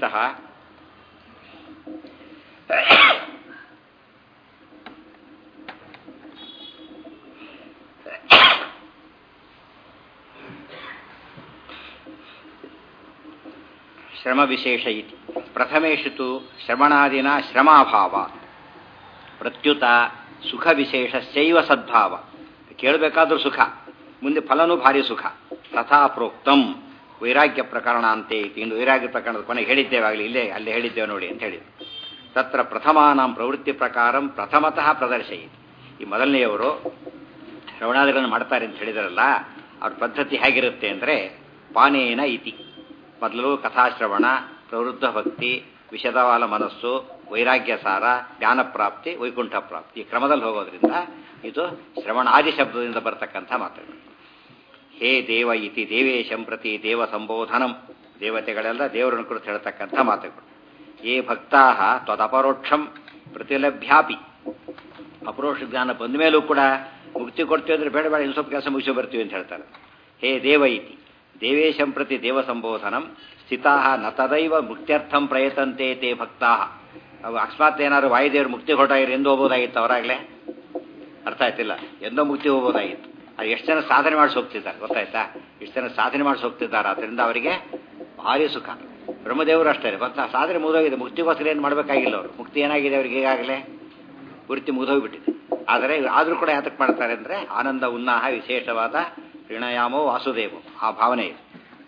ಶ್ರಮ ವಿಶೇಷ ಇತಿ ಪ್ರಥಮೇಶು ತು ಶ್ರವಣಾದಿನ ಶ್ರಮಾಭಾವ ಪ್ರತ್ಯುತ ಸುಖ ವಿಶೇಷ ಶೈವ ಸದ್ಭಾವ ಕೇಳಬೇಕಾದ್ರೂ ಸುಖ ಮುಂದೆ ಫಲನೂ ಭಾರಿ ಸುಖ ತಥಾ ಪ್ರೋಕ್ತಂ ವೈರಾಗ್ಯ ಪ್ರಕರಣ ಅಂತೆ ಇತಿ ಇಂದು ವೈರಾಗ್ಯ ಪ್ರಕರಣದ ಕೊನೆಗೆ ಹೇಳಿದ್ದೇವಾಗಲಿ ಇಲ್ಲೇ ಅಲ್ಲಿ ಹೇಳಿದ್ದೇವೆ ನೋಡಿ ಅಂತ ಹೇಳಿದ್ರು ತತ್ರ ಪ್ರಥಮಾನಾಂ ಪ್ರವೃತ್ತಿ ಪ್ರಕಾರಂ ಪ್ರಥಮತಃ ಪ್ರದರ್ಶಯಿತು ಈ ಮೊದಲನೆಯವರು ಶ್ರವಣಾದಿಗಳನ್ನು ಮಾಡ್ತಾರೆ ಅಂತ ಹೇಳಿದಾರಲ್ಲ ಅವ್ರ ಪದ್ಧತಿ ಹೇಗಿರುತ್ತೆ ಅಂದರೆ ಪಾನೇನ ಇತಿ ಮೊದಲು ಕಥಾಶ್ರವಣ ಪ್ರವೃದ್ಧ ಭಕ್ತಿ ವಿಷದವಾಲ ಮನಸ್ಸು ವೈರಾಗ್ಯ ಸಾರ ಜ್ಞಾನ ಪ್ರಾಪ್ತಿ ವೈಕುಂಠ ಪ್ರಾಪ್ತಿ ಈ ಕ್ರಮದಲ್ಲಿ ಹೋಗೋದ್ರಿಂದ ಇದು ಶ್ರವಣ ಆದಿ ಶಬ್ದದಿಂದ ಬರ್ತಕ್ಕಂಥ ಮಾತುಗಳು ಹೇ ದೇವ ಇತಿ ದೇವೇಶಂ ಪ್ರತಿ ದೇವ ಸಂಬೋಧನಂ ದೇವತೆಗಳೆಲ್ಲ ದೇವರನ್ನು ಕುರಿತು ಹೇಳ್ತಕ್ಕಂಥ ಮಾತುಗಳು ಏ ಭಕ್ತಾ ತ್ವದಪರೋಕ್ಷಂ ಪ್ರತಿಲಭ್ಯಾಪಿ ಅಪರೋಕ್ಷ ಜ್ಞಾನ ಬಂದ ಮೇಲೂ ಕೂಡ ಮುಕ್ತಿ ಕೊಡ್ತೀವಿ ಅಂದ್ರೆ ಬೇಡ ಬೇಡ ಇನ್ನು ಸ್ವಲ್ಪ ಕೆಲಸ ಮುಗಿಸಿ ಬರ್ತೀವಿ ಅಂತ ಹೇಳ್ತಾರೆ ಹೇ ದೇವ ಇತಿ ದೇವೇಶಂ ಪ್ರತಿ ದೇವ ಸಂಬೋಧನಂ ಸ್ಥಿತಾ ನ ತದೈವ ಮುಕ್ತ್ಯರ್ಥಂ ಪ್ರಯತಂತೆ ತೇ ಭಕ್ತಾ ಅವು ಅಕಸ್ಮಾತ್ ಏನಾದ್ರು ವಾಯುದೇವರು ಮುಕ್ತಿ ಹೊರಟಾಗಿರು ಎಂದು ಹೋಗ್ಬೋದಾಗಿತ್ತು ಅವರಾಗಲೇ ಅರ್ಥ ಆಯ್ತಿಲ್ಲ ಎಂದೋ ಮುಕ್ತಿ ಹೋಗ್ಬೋದಾಗಿತ್ತು ಅದು ಎಷ್ಟು ಜನ ಸಾಧನೆ ಮಾಡಿಸಿ ಹೋಗ್ತಿದ್ದಾರೆ ಗೊತ್ತಾಯ್ತಾ ಇಷ್ಟು ಜನ ಸಾಧನೆ ಮಾಡಿಸಿ ಹೋಗ್ತಿದ್ದಾರೆ ಅದರಿಂದ ಅವರಿಗೆ ಭಾರಿ ಸುಖ ಬ್ರಹ್ಮದೇವರು ಅಷ್ಟೇ ಗೊತ್ತಾ ಸಾಧನೆ ಮುಗಿದೋಗಿದೆ ಮುಕ್ತಿಗೋಸ್ಕರ ಏನು ಮಾಡಬೇಕಾಗಿಲ್ಲ ಅವರು ಮುಕ್ತಿ ಏನಾಗಿದೆ ಅವ್ರಿಗೆ ಈಗಾಗಲೇ ಪೂರ್ತಿ ಮುಗಿದೋಗ್ಬಿಟ್ಟಿದೆ ಆದರೆ ಆದರೂ ಕೂಡ ಯಾತಕ್ಕೆ ಮಾಡ್ತಾರೆ ಅಂದರೆ ಆನಂದ ಉನ್ನಾಹ ವಿಶೇಷವಾದ ಋಣಯಾಮೋ ವಾಸುದೇವೋ ಆ ಭಾವನೆ ಇದೆ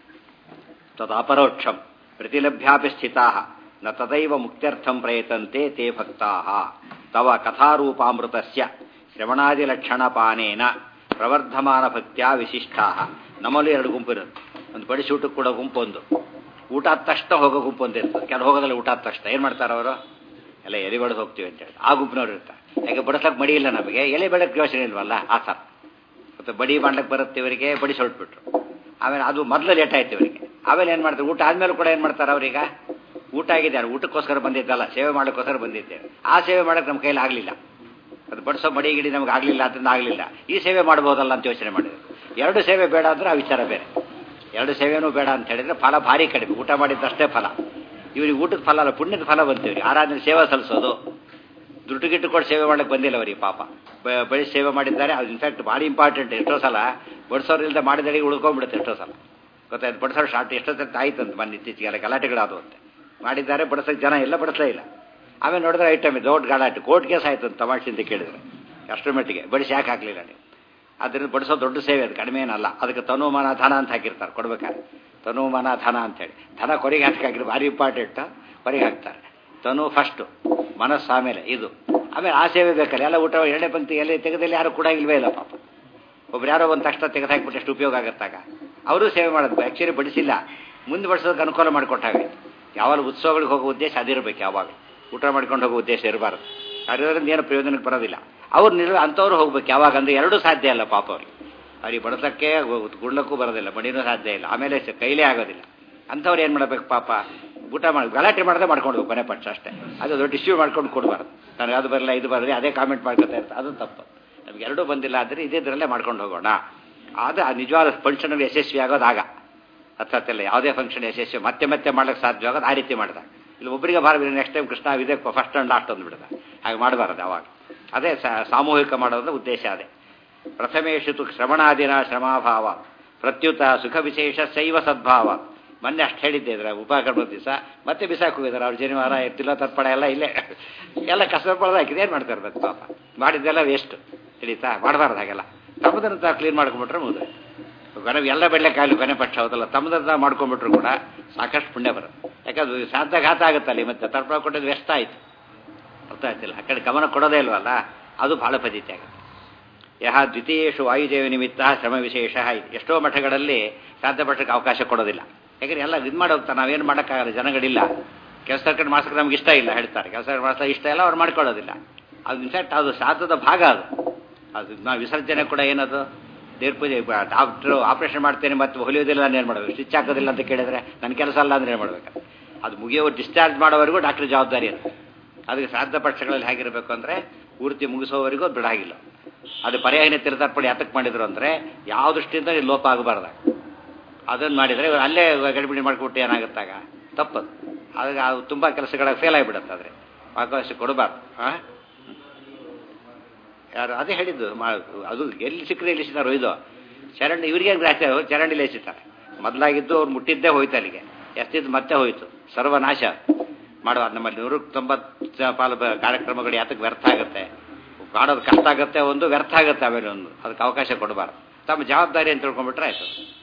ತದಪರೋಕ್ಷಂ ಪ್ರತಿಲಭ್ಯಾಪಿ ಸ್ಥಿತಾ ನ ತದೈವ ಮುಕ್ತ್ಯರ್ಥಂ ಪ್ರಯತಂತೆ ತೇ ಭಕ್ತಾ ತವ ಕಥಾರೂಪಾಮೃತಸ್ಯ ಶ್ರವಣಾದಿಲಕ್ಷಣಪಾನೇನ ಪ್ರವರ್ಧಮಾನ ಭಕ್ತ್ಯಾ ವಿಶಿಷ್ಟಾ ನಮ್ಮಲ್ಲಿ ಎರಡು ಗುಂಪು ಇರುತ್ತೆ ಒಂದು ಬಡಿಸಿ ಊಟಕ್ಕೆ ಕೂಡ ಗುಂಪು ಒಂದು ಊಟ ಆದ ತಕ್ಷಣ ಹೋಗೋ ಗುಂಪು ಅಂತ ಇರ್ತದೆ ಕೆಲವು ಹೋಗೋದಲ್ಲ ಊಟ ಆದ ತಕ್ಷಣ ಏನು ಮಾಡ್ತಾರೆ ಅವರು ಎಲ್ಲ ಎಲೆ ಬೆಳೆದು ಹೋಗ್ತೀವಿ ಅಂತ ಹೇಳಿ ಆ ಗುಂಪಿನವ್ರು ಇರ್ತಾರೆ ಯಾಕೆ ಬಡಿಸಕ್ಕೆ ಮಡಿ ಇಲ್ಲ ನಮಗೆ ಎಲೆ ಬೆಳಕ್ಕೆ ಯೋಚನೆ ಇಲ್ವಲ್ಲ ಆ ಥರ ಮತ್ತು ಬಡಿ ಮಾಡ್ಲಿಕ್ಕೆ ಬರುತ್ತೆ ಇವರಿಗೆ ಬಡಿ ಹೊರಟ್ಬಿಟ್ರು ಆಮೇಲೆ ಅದು ಮೊದಲು ಲೇಟ್ ಆಯ್ತು ಇವರಿಗೆ ಆಮೇಲೆ ಏನು ಮಾಡ್ತಾರೆ ಊಟ ಆದ್ಮೇಲೆ ಕೂಡ ಏನು ಮಾಡ್ತಾರೆ ಅವ್ರೀಗ ಊಟ ಆಗಿದೆ ಊಟಕ್ಕೋಸ್ಕರ ಬಂದಿದ್ದಲ್ಲ ಸೇವೆ ಮಾಡೋಕ್ಕೋಸ್ಕರ ಬಂದಿದ್ದೇವೆ ಆ ಸೇವೆ ಮಾಡೋಕ್ಕೆ ನಮ್ಮ ಕೈಲಿ ಆಗಲಿಲ್ಲ ಅದು ಬಡಿಸೋ ಮಡಿ ಗಿಡಿ ನಮ್ಗೆ ಆಗಲಿಲ್ಲ ಅದರಿಂದ ಆಗಲಿಲ್ಲ ಈ ಸೇವೆ ಮಾಡ್ಬೋದಲ್ಲ ಅಂತ ಯೋಚನೆ ಮಾಡಿದ್ರು ಎರಡು ಸೇವೆ ಬೇಡ ಅಂದ್ರೆ ಆ ವಿಚಾರ ಬೇರೆ ಎರಡು ಸೇವೆನೂ ಬೇಡ ಅಂತ ಹೇಳಿದ್ರೆ ಫಲ ಭಾರಿ ಕಡಿಮೆ ಊಟ ಮಾಡಿದ್ದಷ್ಟೇ ಫಲ ಇವ್ರಿಗೆ ಊಟದ ಫಲ ಅಲ್ಲ ಪುಣ್ಯದ ಫಲ ಬಂತೀವ್ರಿ ಆರಾಧನೆ ಸೇವೆ ಸಲ್ಲಿಸೋದು ದುಡ್ಡು ಗಿಟ್ಟು ಕೊಟ್ಟು ಸೇವೆ ಮಾಡಕ್ಕೆ ಬಂದಿಲ್ಲ ಅವರಿಗೆ ಪಾಪ ಬಳಿ ಸೇವೆ ಮಾಡಿದ್ದಾರೆ ಅದು ಇನ್ಫ್ಯಾಕ್ಟ್ ಭಾರಿ ಇಂಪಾರ್ಟೆಂಟ್ ಎಷ್ಟೋ ಸಲ ಬಡಿಸೋರಿಲ್ದ ಮಾಡಿದಡಿಗೆ ಉಳ್ಕೊಂಡ್ಬಿಡುತ್ತೆ ಎಷ್ಟೋ ಸಲ ಗೊತ್ತಾಯ್ತು ಬಡಿಸೋರು ಶಾರ್ಟ್ ಎಷ್ಟೋ ಸಲ ಆಯ್ತಂತ ಬಂದು ಇತ್ತೀಚೆಗೆಲ್ಲ ಗಲಾಟೆಗಳಾದವಂತೆ ಮಾಡಿದ್ದಾರೆ ಬಡಿಸೋಕೆ ಜನ ಎಲ್ಲ ಬಡಿಸಲೇ ಇಲ್ಲ ಆಮೇಲೆ ನೋಡಿದ್ರೆ ಐಟಮ್ ದೊಡ್ಡ ಗಲಾಟೆ ಕೋರ್ಟ್ ಕೇಸ್ ಆಯ್ತು ಅಂತ ತಮಾಷೆ ಅಂತ ಕೇಳಿದ್ರೆ ಅಷ್ಟರ ಮಟ್ಟಿಗೆ ಬಡಿಸಿ ಯಾಕೆ ಹಾಕಲಿಲ್ಲ ನೀವು ಅದರಿಂದ ಬಡಿಸೋ ದೊಡ್ಡ ಸೇವೆ ಅದು ಕಡಿಮೆ ಏನಲ್ಲ ಅದಕ್ಕೆ ತನುಮಾನ ಧನ ಅಂತ ಹಾಕಿರ್ತಾರೆ ಕೊಡ್ಬೇಕಾದ್ರೆ ತನುಮಾನ ಧನ ಅಂತೇಳಿ ಧನ ಕೊನೆಗೆ ಹಾಕಿದ್ರೆ ಭಾರಿ ಇಂಪಾರ್ಟೆಂಟ್ ಕೊನೆಗೆ ಹಾಕ್ತಾರೆ ತನು ಫಸ್ಟು ಮನಸ್ಸು ಆಮೇಲೆ ಇದು ಆಮೇಲೆ ಆ ಸೇವೆ ಬೇಕಲ್ಲ ಎಲ್ಲ ಊಟ ಎರಡನೇ ಪಂಕ್ತಿ ಎಲೆ ತೆಗೆದಲ್ಲಿ ಯಾರು ಕೂಡ ಇಲ್ವೇ ಇಲ್ಲ ಪಾಪ ಒಬ್ರು ಯಾರೋ ಒಂದು ತಕ್ಷಣ ತೆಗೆದು ಹಾಕ್ಬಿಟ್ಟು ಎಷ್ಟು ಉಪಯೋಗ ಆಗತ್ತಾಗ ಅವರು ಸೇವೆ ಮಾಡೋದು ಆ್ಯಕ್ಚುಲಿ ಬಡಿಸಿಲ್ಲ ಮುಂದೆ ಬಡಿಸೋದಕ್ಕೆ ಅನುಕೂಲ ಮಾಡಿಕೊಟ್ಟಾಗ ಯಾವಾಗ ಉತ್ಸವಗಳಿಗೆ ಹೋಗೋ ಉದ್ದೇಶ ಅದಿರಬೇಕು ಯಾವಾಗ ಊಟ ಮಾಡ್ಕೊಂಡು ಹೋಗೋ ಉದ್ದೇಶ ಇರಬಾರ್ದು ಅದರಿಂದ ಏನು ಪ್ರಯೋಜನಕ್ಕೆ ಬರೋದಿಲ್ಲ ಅವ್ರು ನಿಲ್ ಅಂಥವ್ರು ಹೋಗ್ಬೇಕು ಯಾವಾಗ ಅಂದರೆ ಎರಡೂ ಸಾಧ್ಯ ಅಲ್ಲ ಪಾಪ ಅವ್ರಿಗೆ ಅವ್ರಿಗೆ ಬಡಿಸೋಕ್ಕೆ ಗುಡ್ಲಕ್ಕೂ ಬರೋದಿಲ್ಲ ಬಡಿನೂ ಸಾಧ್ಯ ಇಲ್ಲ ಆಮೇಲೆ ಕೈಲೇ ಆಗೋದಿಲ್ಲ ಅಂಥವ್ರು ಏನು ಮಾಡಬೇಕು ಪಾಪ ಊಟ ಮಾಡಿ ಗಲಾಟೆ ಮಾಡದೆ ಮಾಡ್ಕೊಂಡು ಕೊನೆ ಪಕ್ಷ ಅಷ್ಟೇ ಅದು ದೊಡ್ಡ ಇಶ್ಯೂ ಮಾಡ್ಕೊಂಡು ಕೊಡಬಾರ್ದು ನನಗೆ ಅದು ಬರಲ್ಲ ಇದು ಬರಲಿ ಅದೇ ಕಾಮೆಂಟ್ ಮಾಡ್ಕೊತಾ ಇರ್ತಾರೆ ಅದು ತಪ್ಪು ನಮ್ಗೆ ಎರಡೂ ಬಂದಿಲ್ಲ ಆದರೆ ಇದ್ದಿದ್ರಲ್ಲೇ ಮಾಡ್ಕೊಂಡು ಹೋಗೋಣ ಅದು ಆ ನಿಜವಾದ ಫಂಕ್ಷನಲ್ಲಿ ಯಶಸ್ವಿ ಆಗೋದು ಆಗ ಅರ್ಥಾತಿಲ್ಲ ಯಾವುದೇ ಫಂಕ್ಷನ್ ಯಶಸ್ವಿ ಮತ್ತೆ ಮತ್ತೆ ಮಾಡ್ಲಿಕ್ಕೆ ಸಾಧ್ಯ ಆಗೋದು ಆ ರೀತಿ ಮಾಡ್ದ ಇಲ್ಲಿ ಒಬ್ಬರಿಗೆ ಭಾರ ನೆಕ್ಸ್ಟ್ ಟೈಮ್ ಕೃಷ್ಣ ಇದೆ ಫಸ್ಟ್ ಆ್ಯಂಡ್ ಲಾಸ್ಟ್ ಅಂದ್ಬಿಡ್ದ ಹಾಗೆ ಮಾಡಬಾರ್ದು ಅವಾಗ ಅದೇ ಸಾಮೂಹಿಕ ಮಾಡೋದ್ರ ಉದ್ದೇಶ ಅದೇ ಪ್ರಥಮೇಶು ತು ಶ್ರವಣಾದಿನ ಶ್ರಮಾಭಾವ ಪ್ರತ್ಯುತ ಸುಖ ವಿಶೇಷ ಶೈವ ಸದ್ಭಾವ ಮೊನ್ನೆ ಅಷ್ಟು ಹೇಳಿದ್ದೆ ಇದ್ರ ಉಪಕರ್ಮ ದಿವಸ ಮತ್ತೆ ಬಿಸಾಕ್ ಹೋಗಿದ್ದಾರೆ ಅವ್ರು ಜನಿವಾರ ಎತ್ತಿಲ್ಲ ತರ್ಪಣ ಎಲ್ಲ ಇಲ್ಲೇ ಎಲ್ಲ ಕಸ ಪಡೆದು ಹಾಕಿದೆ ಏನು ಮಾಡ್ತಾ ಇರ್ಬೇಕು ಪಾಪ ಮಾಡಿದ್ದೆಲ್ಲ ವೇಸ್ಟ್ ತಿಳಿತಾ ಮಾಡಬಾರ್ದು ಹಾಗೆಲ್ಲ ತಮ್ಮದನ್ನು ತಾವು ಕ್ಲೀನ್ ಮಾಡ್ಕೊಂಡ್ಬಿಟ್ರೆ ಮುಗಿದು ಕೊನೆ ಎಲ್ಲ ಬೆಳ್ಳೆ ಕಾಲು ಕೊನೆ ಪಕ್ಷ ಹೌದಲ್ಲ ತಮ್ಮದನ್ನ ಮಾಡ್ಕೊಂಡ್ಬಿಟ್ರು ಕೂಡ ಸಾಕಷ್ಟು ಪುಣ್ಯ ಬರುತ್ತೆ ಯಾಕಂದ್ರೆ ಸಾಧ್ಯಾಘಾತ ಆಗುತ್ತಲ್ಲಿ ಮತ್ತೆ ತರ್ಪಣ ಕೊಟ್ಟಿದ್ದು ವ್ಯಸ್ತ ಆಯ್ತು ಅರ್ಥ ಆಯ್ತಿಲ್ಲ ಆ ಕಡೆ ಗಮನ ಕೊಡೋದೇ ಇಲ್ವಲ್ಲ ಅದು ಬಹಳ ಪದ್ಧತಿ ಆಗುತ್ತೆ ಯಹ ದ್ವಿತೀಯೇಶು ವಾಯುದೇವ ನಿಮಿತ್ತ ಶ್ರಮ ವಿಶೇಷ ಎಷ್ಟೋ ಮಠಗಳಲ್ಲಿ ಶ್ರಾದ್ದ ಪಟ್ಟಕ್ಕೆ ಅವಕಾಶ ಕೊಡೋದಿಲ್ಲ ಯಾಕಂದ್ರೆ ಎಲ್ಲ ಇದು ಮಾಡಿ ಹೋಗ್ತಾರೆ ನಾವೇನು ಮಾಡೋಕ್ಕಾಗಲ್ಲ ಜನಗಳಿಲ್ಲ ಕೆಲಸ ಕಡೆ ಮಾಡ್ಸಕ್ಕೆ ನಮ್ಗೆ ಇಷ್ಟ ಇಲ್ಲ ಹೇಳ್ತಾರೆ ಕೆಲಸ ಮಾಡ್ಸೋಕೆ ಇಷ್ಟ ಇಲ್ಲ ಅವ್ರು ಮಾಡ್ಕೊಳ್ಳೋದಿಲ್ಲ ಅದು ಇನ್ಫ್ಯಾಕ್ಟ್ ಅದು ಶ್ರಾದ್ದದ ಭಾಗ ಅದು ಅದು ನಾವು ವಿಸರ್ಜನೆ ಕೂಡ ಏನದು ದೇವ್ರ ಪೂಜೆ ಡಾಕ್ಟ್ರು ಆಪರೇಷನ್ ಮಾಡ್ತೇನೆ ಮತ್ತೆ ಹೊಲಿಯೋದಿಲ್ಲ ನಾನು ಏನು ಮಾಡಬೇಕು ಸ್ಟಿಚ್ ಹಾಕೋದಿಲ್ಲ ಅಂತ ಕೇಳಿದ್ರೆ ನನ್ನ ಕೆಲಸ ಅಲ್ಲ ಅಂದ್ರೆ ಏನು ಮಾಡ್ಬೇಕು ಅದು ಮುಗಿಯೋ ಡಿಸ್ಚಾರ್ಜ್ ಮಾಡೋವರೆಗೂ ಡಾಕ್ಟ್ರ್ ಜವಾಬ್ದಾರಿ ಅದು ಅದಕ್ಕೆ ಶ್ರಾದ್ದ ಪಕ್ಷಗಳಲ್ಲಿ ಹೇಗಿರಬೇಕು ಅಂದರೆ ಪೂರ್ತಿ ಮುಗಿಸೋವರೆಗೂ ಬಿಡಾಗಿಲ್ಲ ಅದು ಪರ್ಯಾಯನ ತೀರ್ಥಾರ್ಪಣೆ ಯಾತಕ್ಕೆ ಮಾಡಿದ್ರು ಅಂದರೆ ಯಾವ ದೃಷ್ಟಿಯಿಂದ ಇದು ಲೋಪ ಆಗಬಾರ್ದಾಗ ಅದನ್ನು ಮಾಡಿದರೆ ಅಲ್ಲೇ ಗಡಿಬಿಡಿ ಮಾಡಿಕೊಟ್ಟು ಏನಾಗುತ್ತಾಗ ತಪ್ಪದು ಅದಕ್ಕೆ ಅದು ತುಂಬ ಕೆಲಸಗಳ ಫೇಲ್ ಆಗಿಬಿಡುತ್ತೆ ಆದರೆ ಅವಕಾಶ ಕೊಡಬಾರ್ದು ಹಾಂ ಯಾರು ಅದೇ ಹೇಳಿದ್ದು ಅದು ಎಲ್ಲಿ ಸಿಕ್ಕರೆ ಎಲ್ಲಿ ಸಿಗ್ತಾರೋ ಇದು ಚರಂಡಿ ಇವರಿಗೆ ಗ್ರಾಹ್ಯ ಚರಂಡಿಲೇ ಸಿಗ್ತಾರೆ ಮೊದಲಾಗಿದ್ದು ಅವ್ರು ಮುಟ್ಟಿದ್ದೇ ಹೋಯ್ತು ಅಲ್ಲಿಗೆ ಎಷ್ಟಿದ್ದು ಮತ್ತೆ ಹೋಯ್ತು ಸರ್ವನಾಶ ಮಾಡುವ ನಮ್ಮಲ್ಲಿ ನೂರ ತೊಂಬತ್ತು ಪಾಲು ಕಾರ್ಯಕ್ರಮಗಳು ಯಾತಕ್ಕೆ ವ್ಯರ್ಥ ಆಗುತ್ತೆ ಮಾಡೋದು ಕಷ್ಟ ಆಗುತ್ತೆ ಒಂದು ವ್ಯರ್ಥ ಆಗುತ್ತೆ ಆಮೇಲೆ ಒಂದು ಅದಕ್ಕೆ ಅವಕಾಶ ಕೊಡಬಾರ್ದು ತಮ್ಮ ಜವಾಬ್ದಾರಿ ಅಂತ ತಿಳ್ಕೊಂಡ್ಬಿಟ್ರೆ ಆಯ್ತು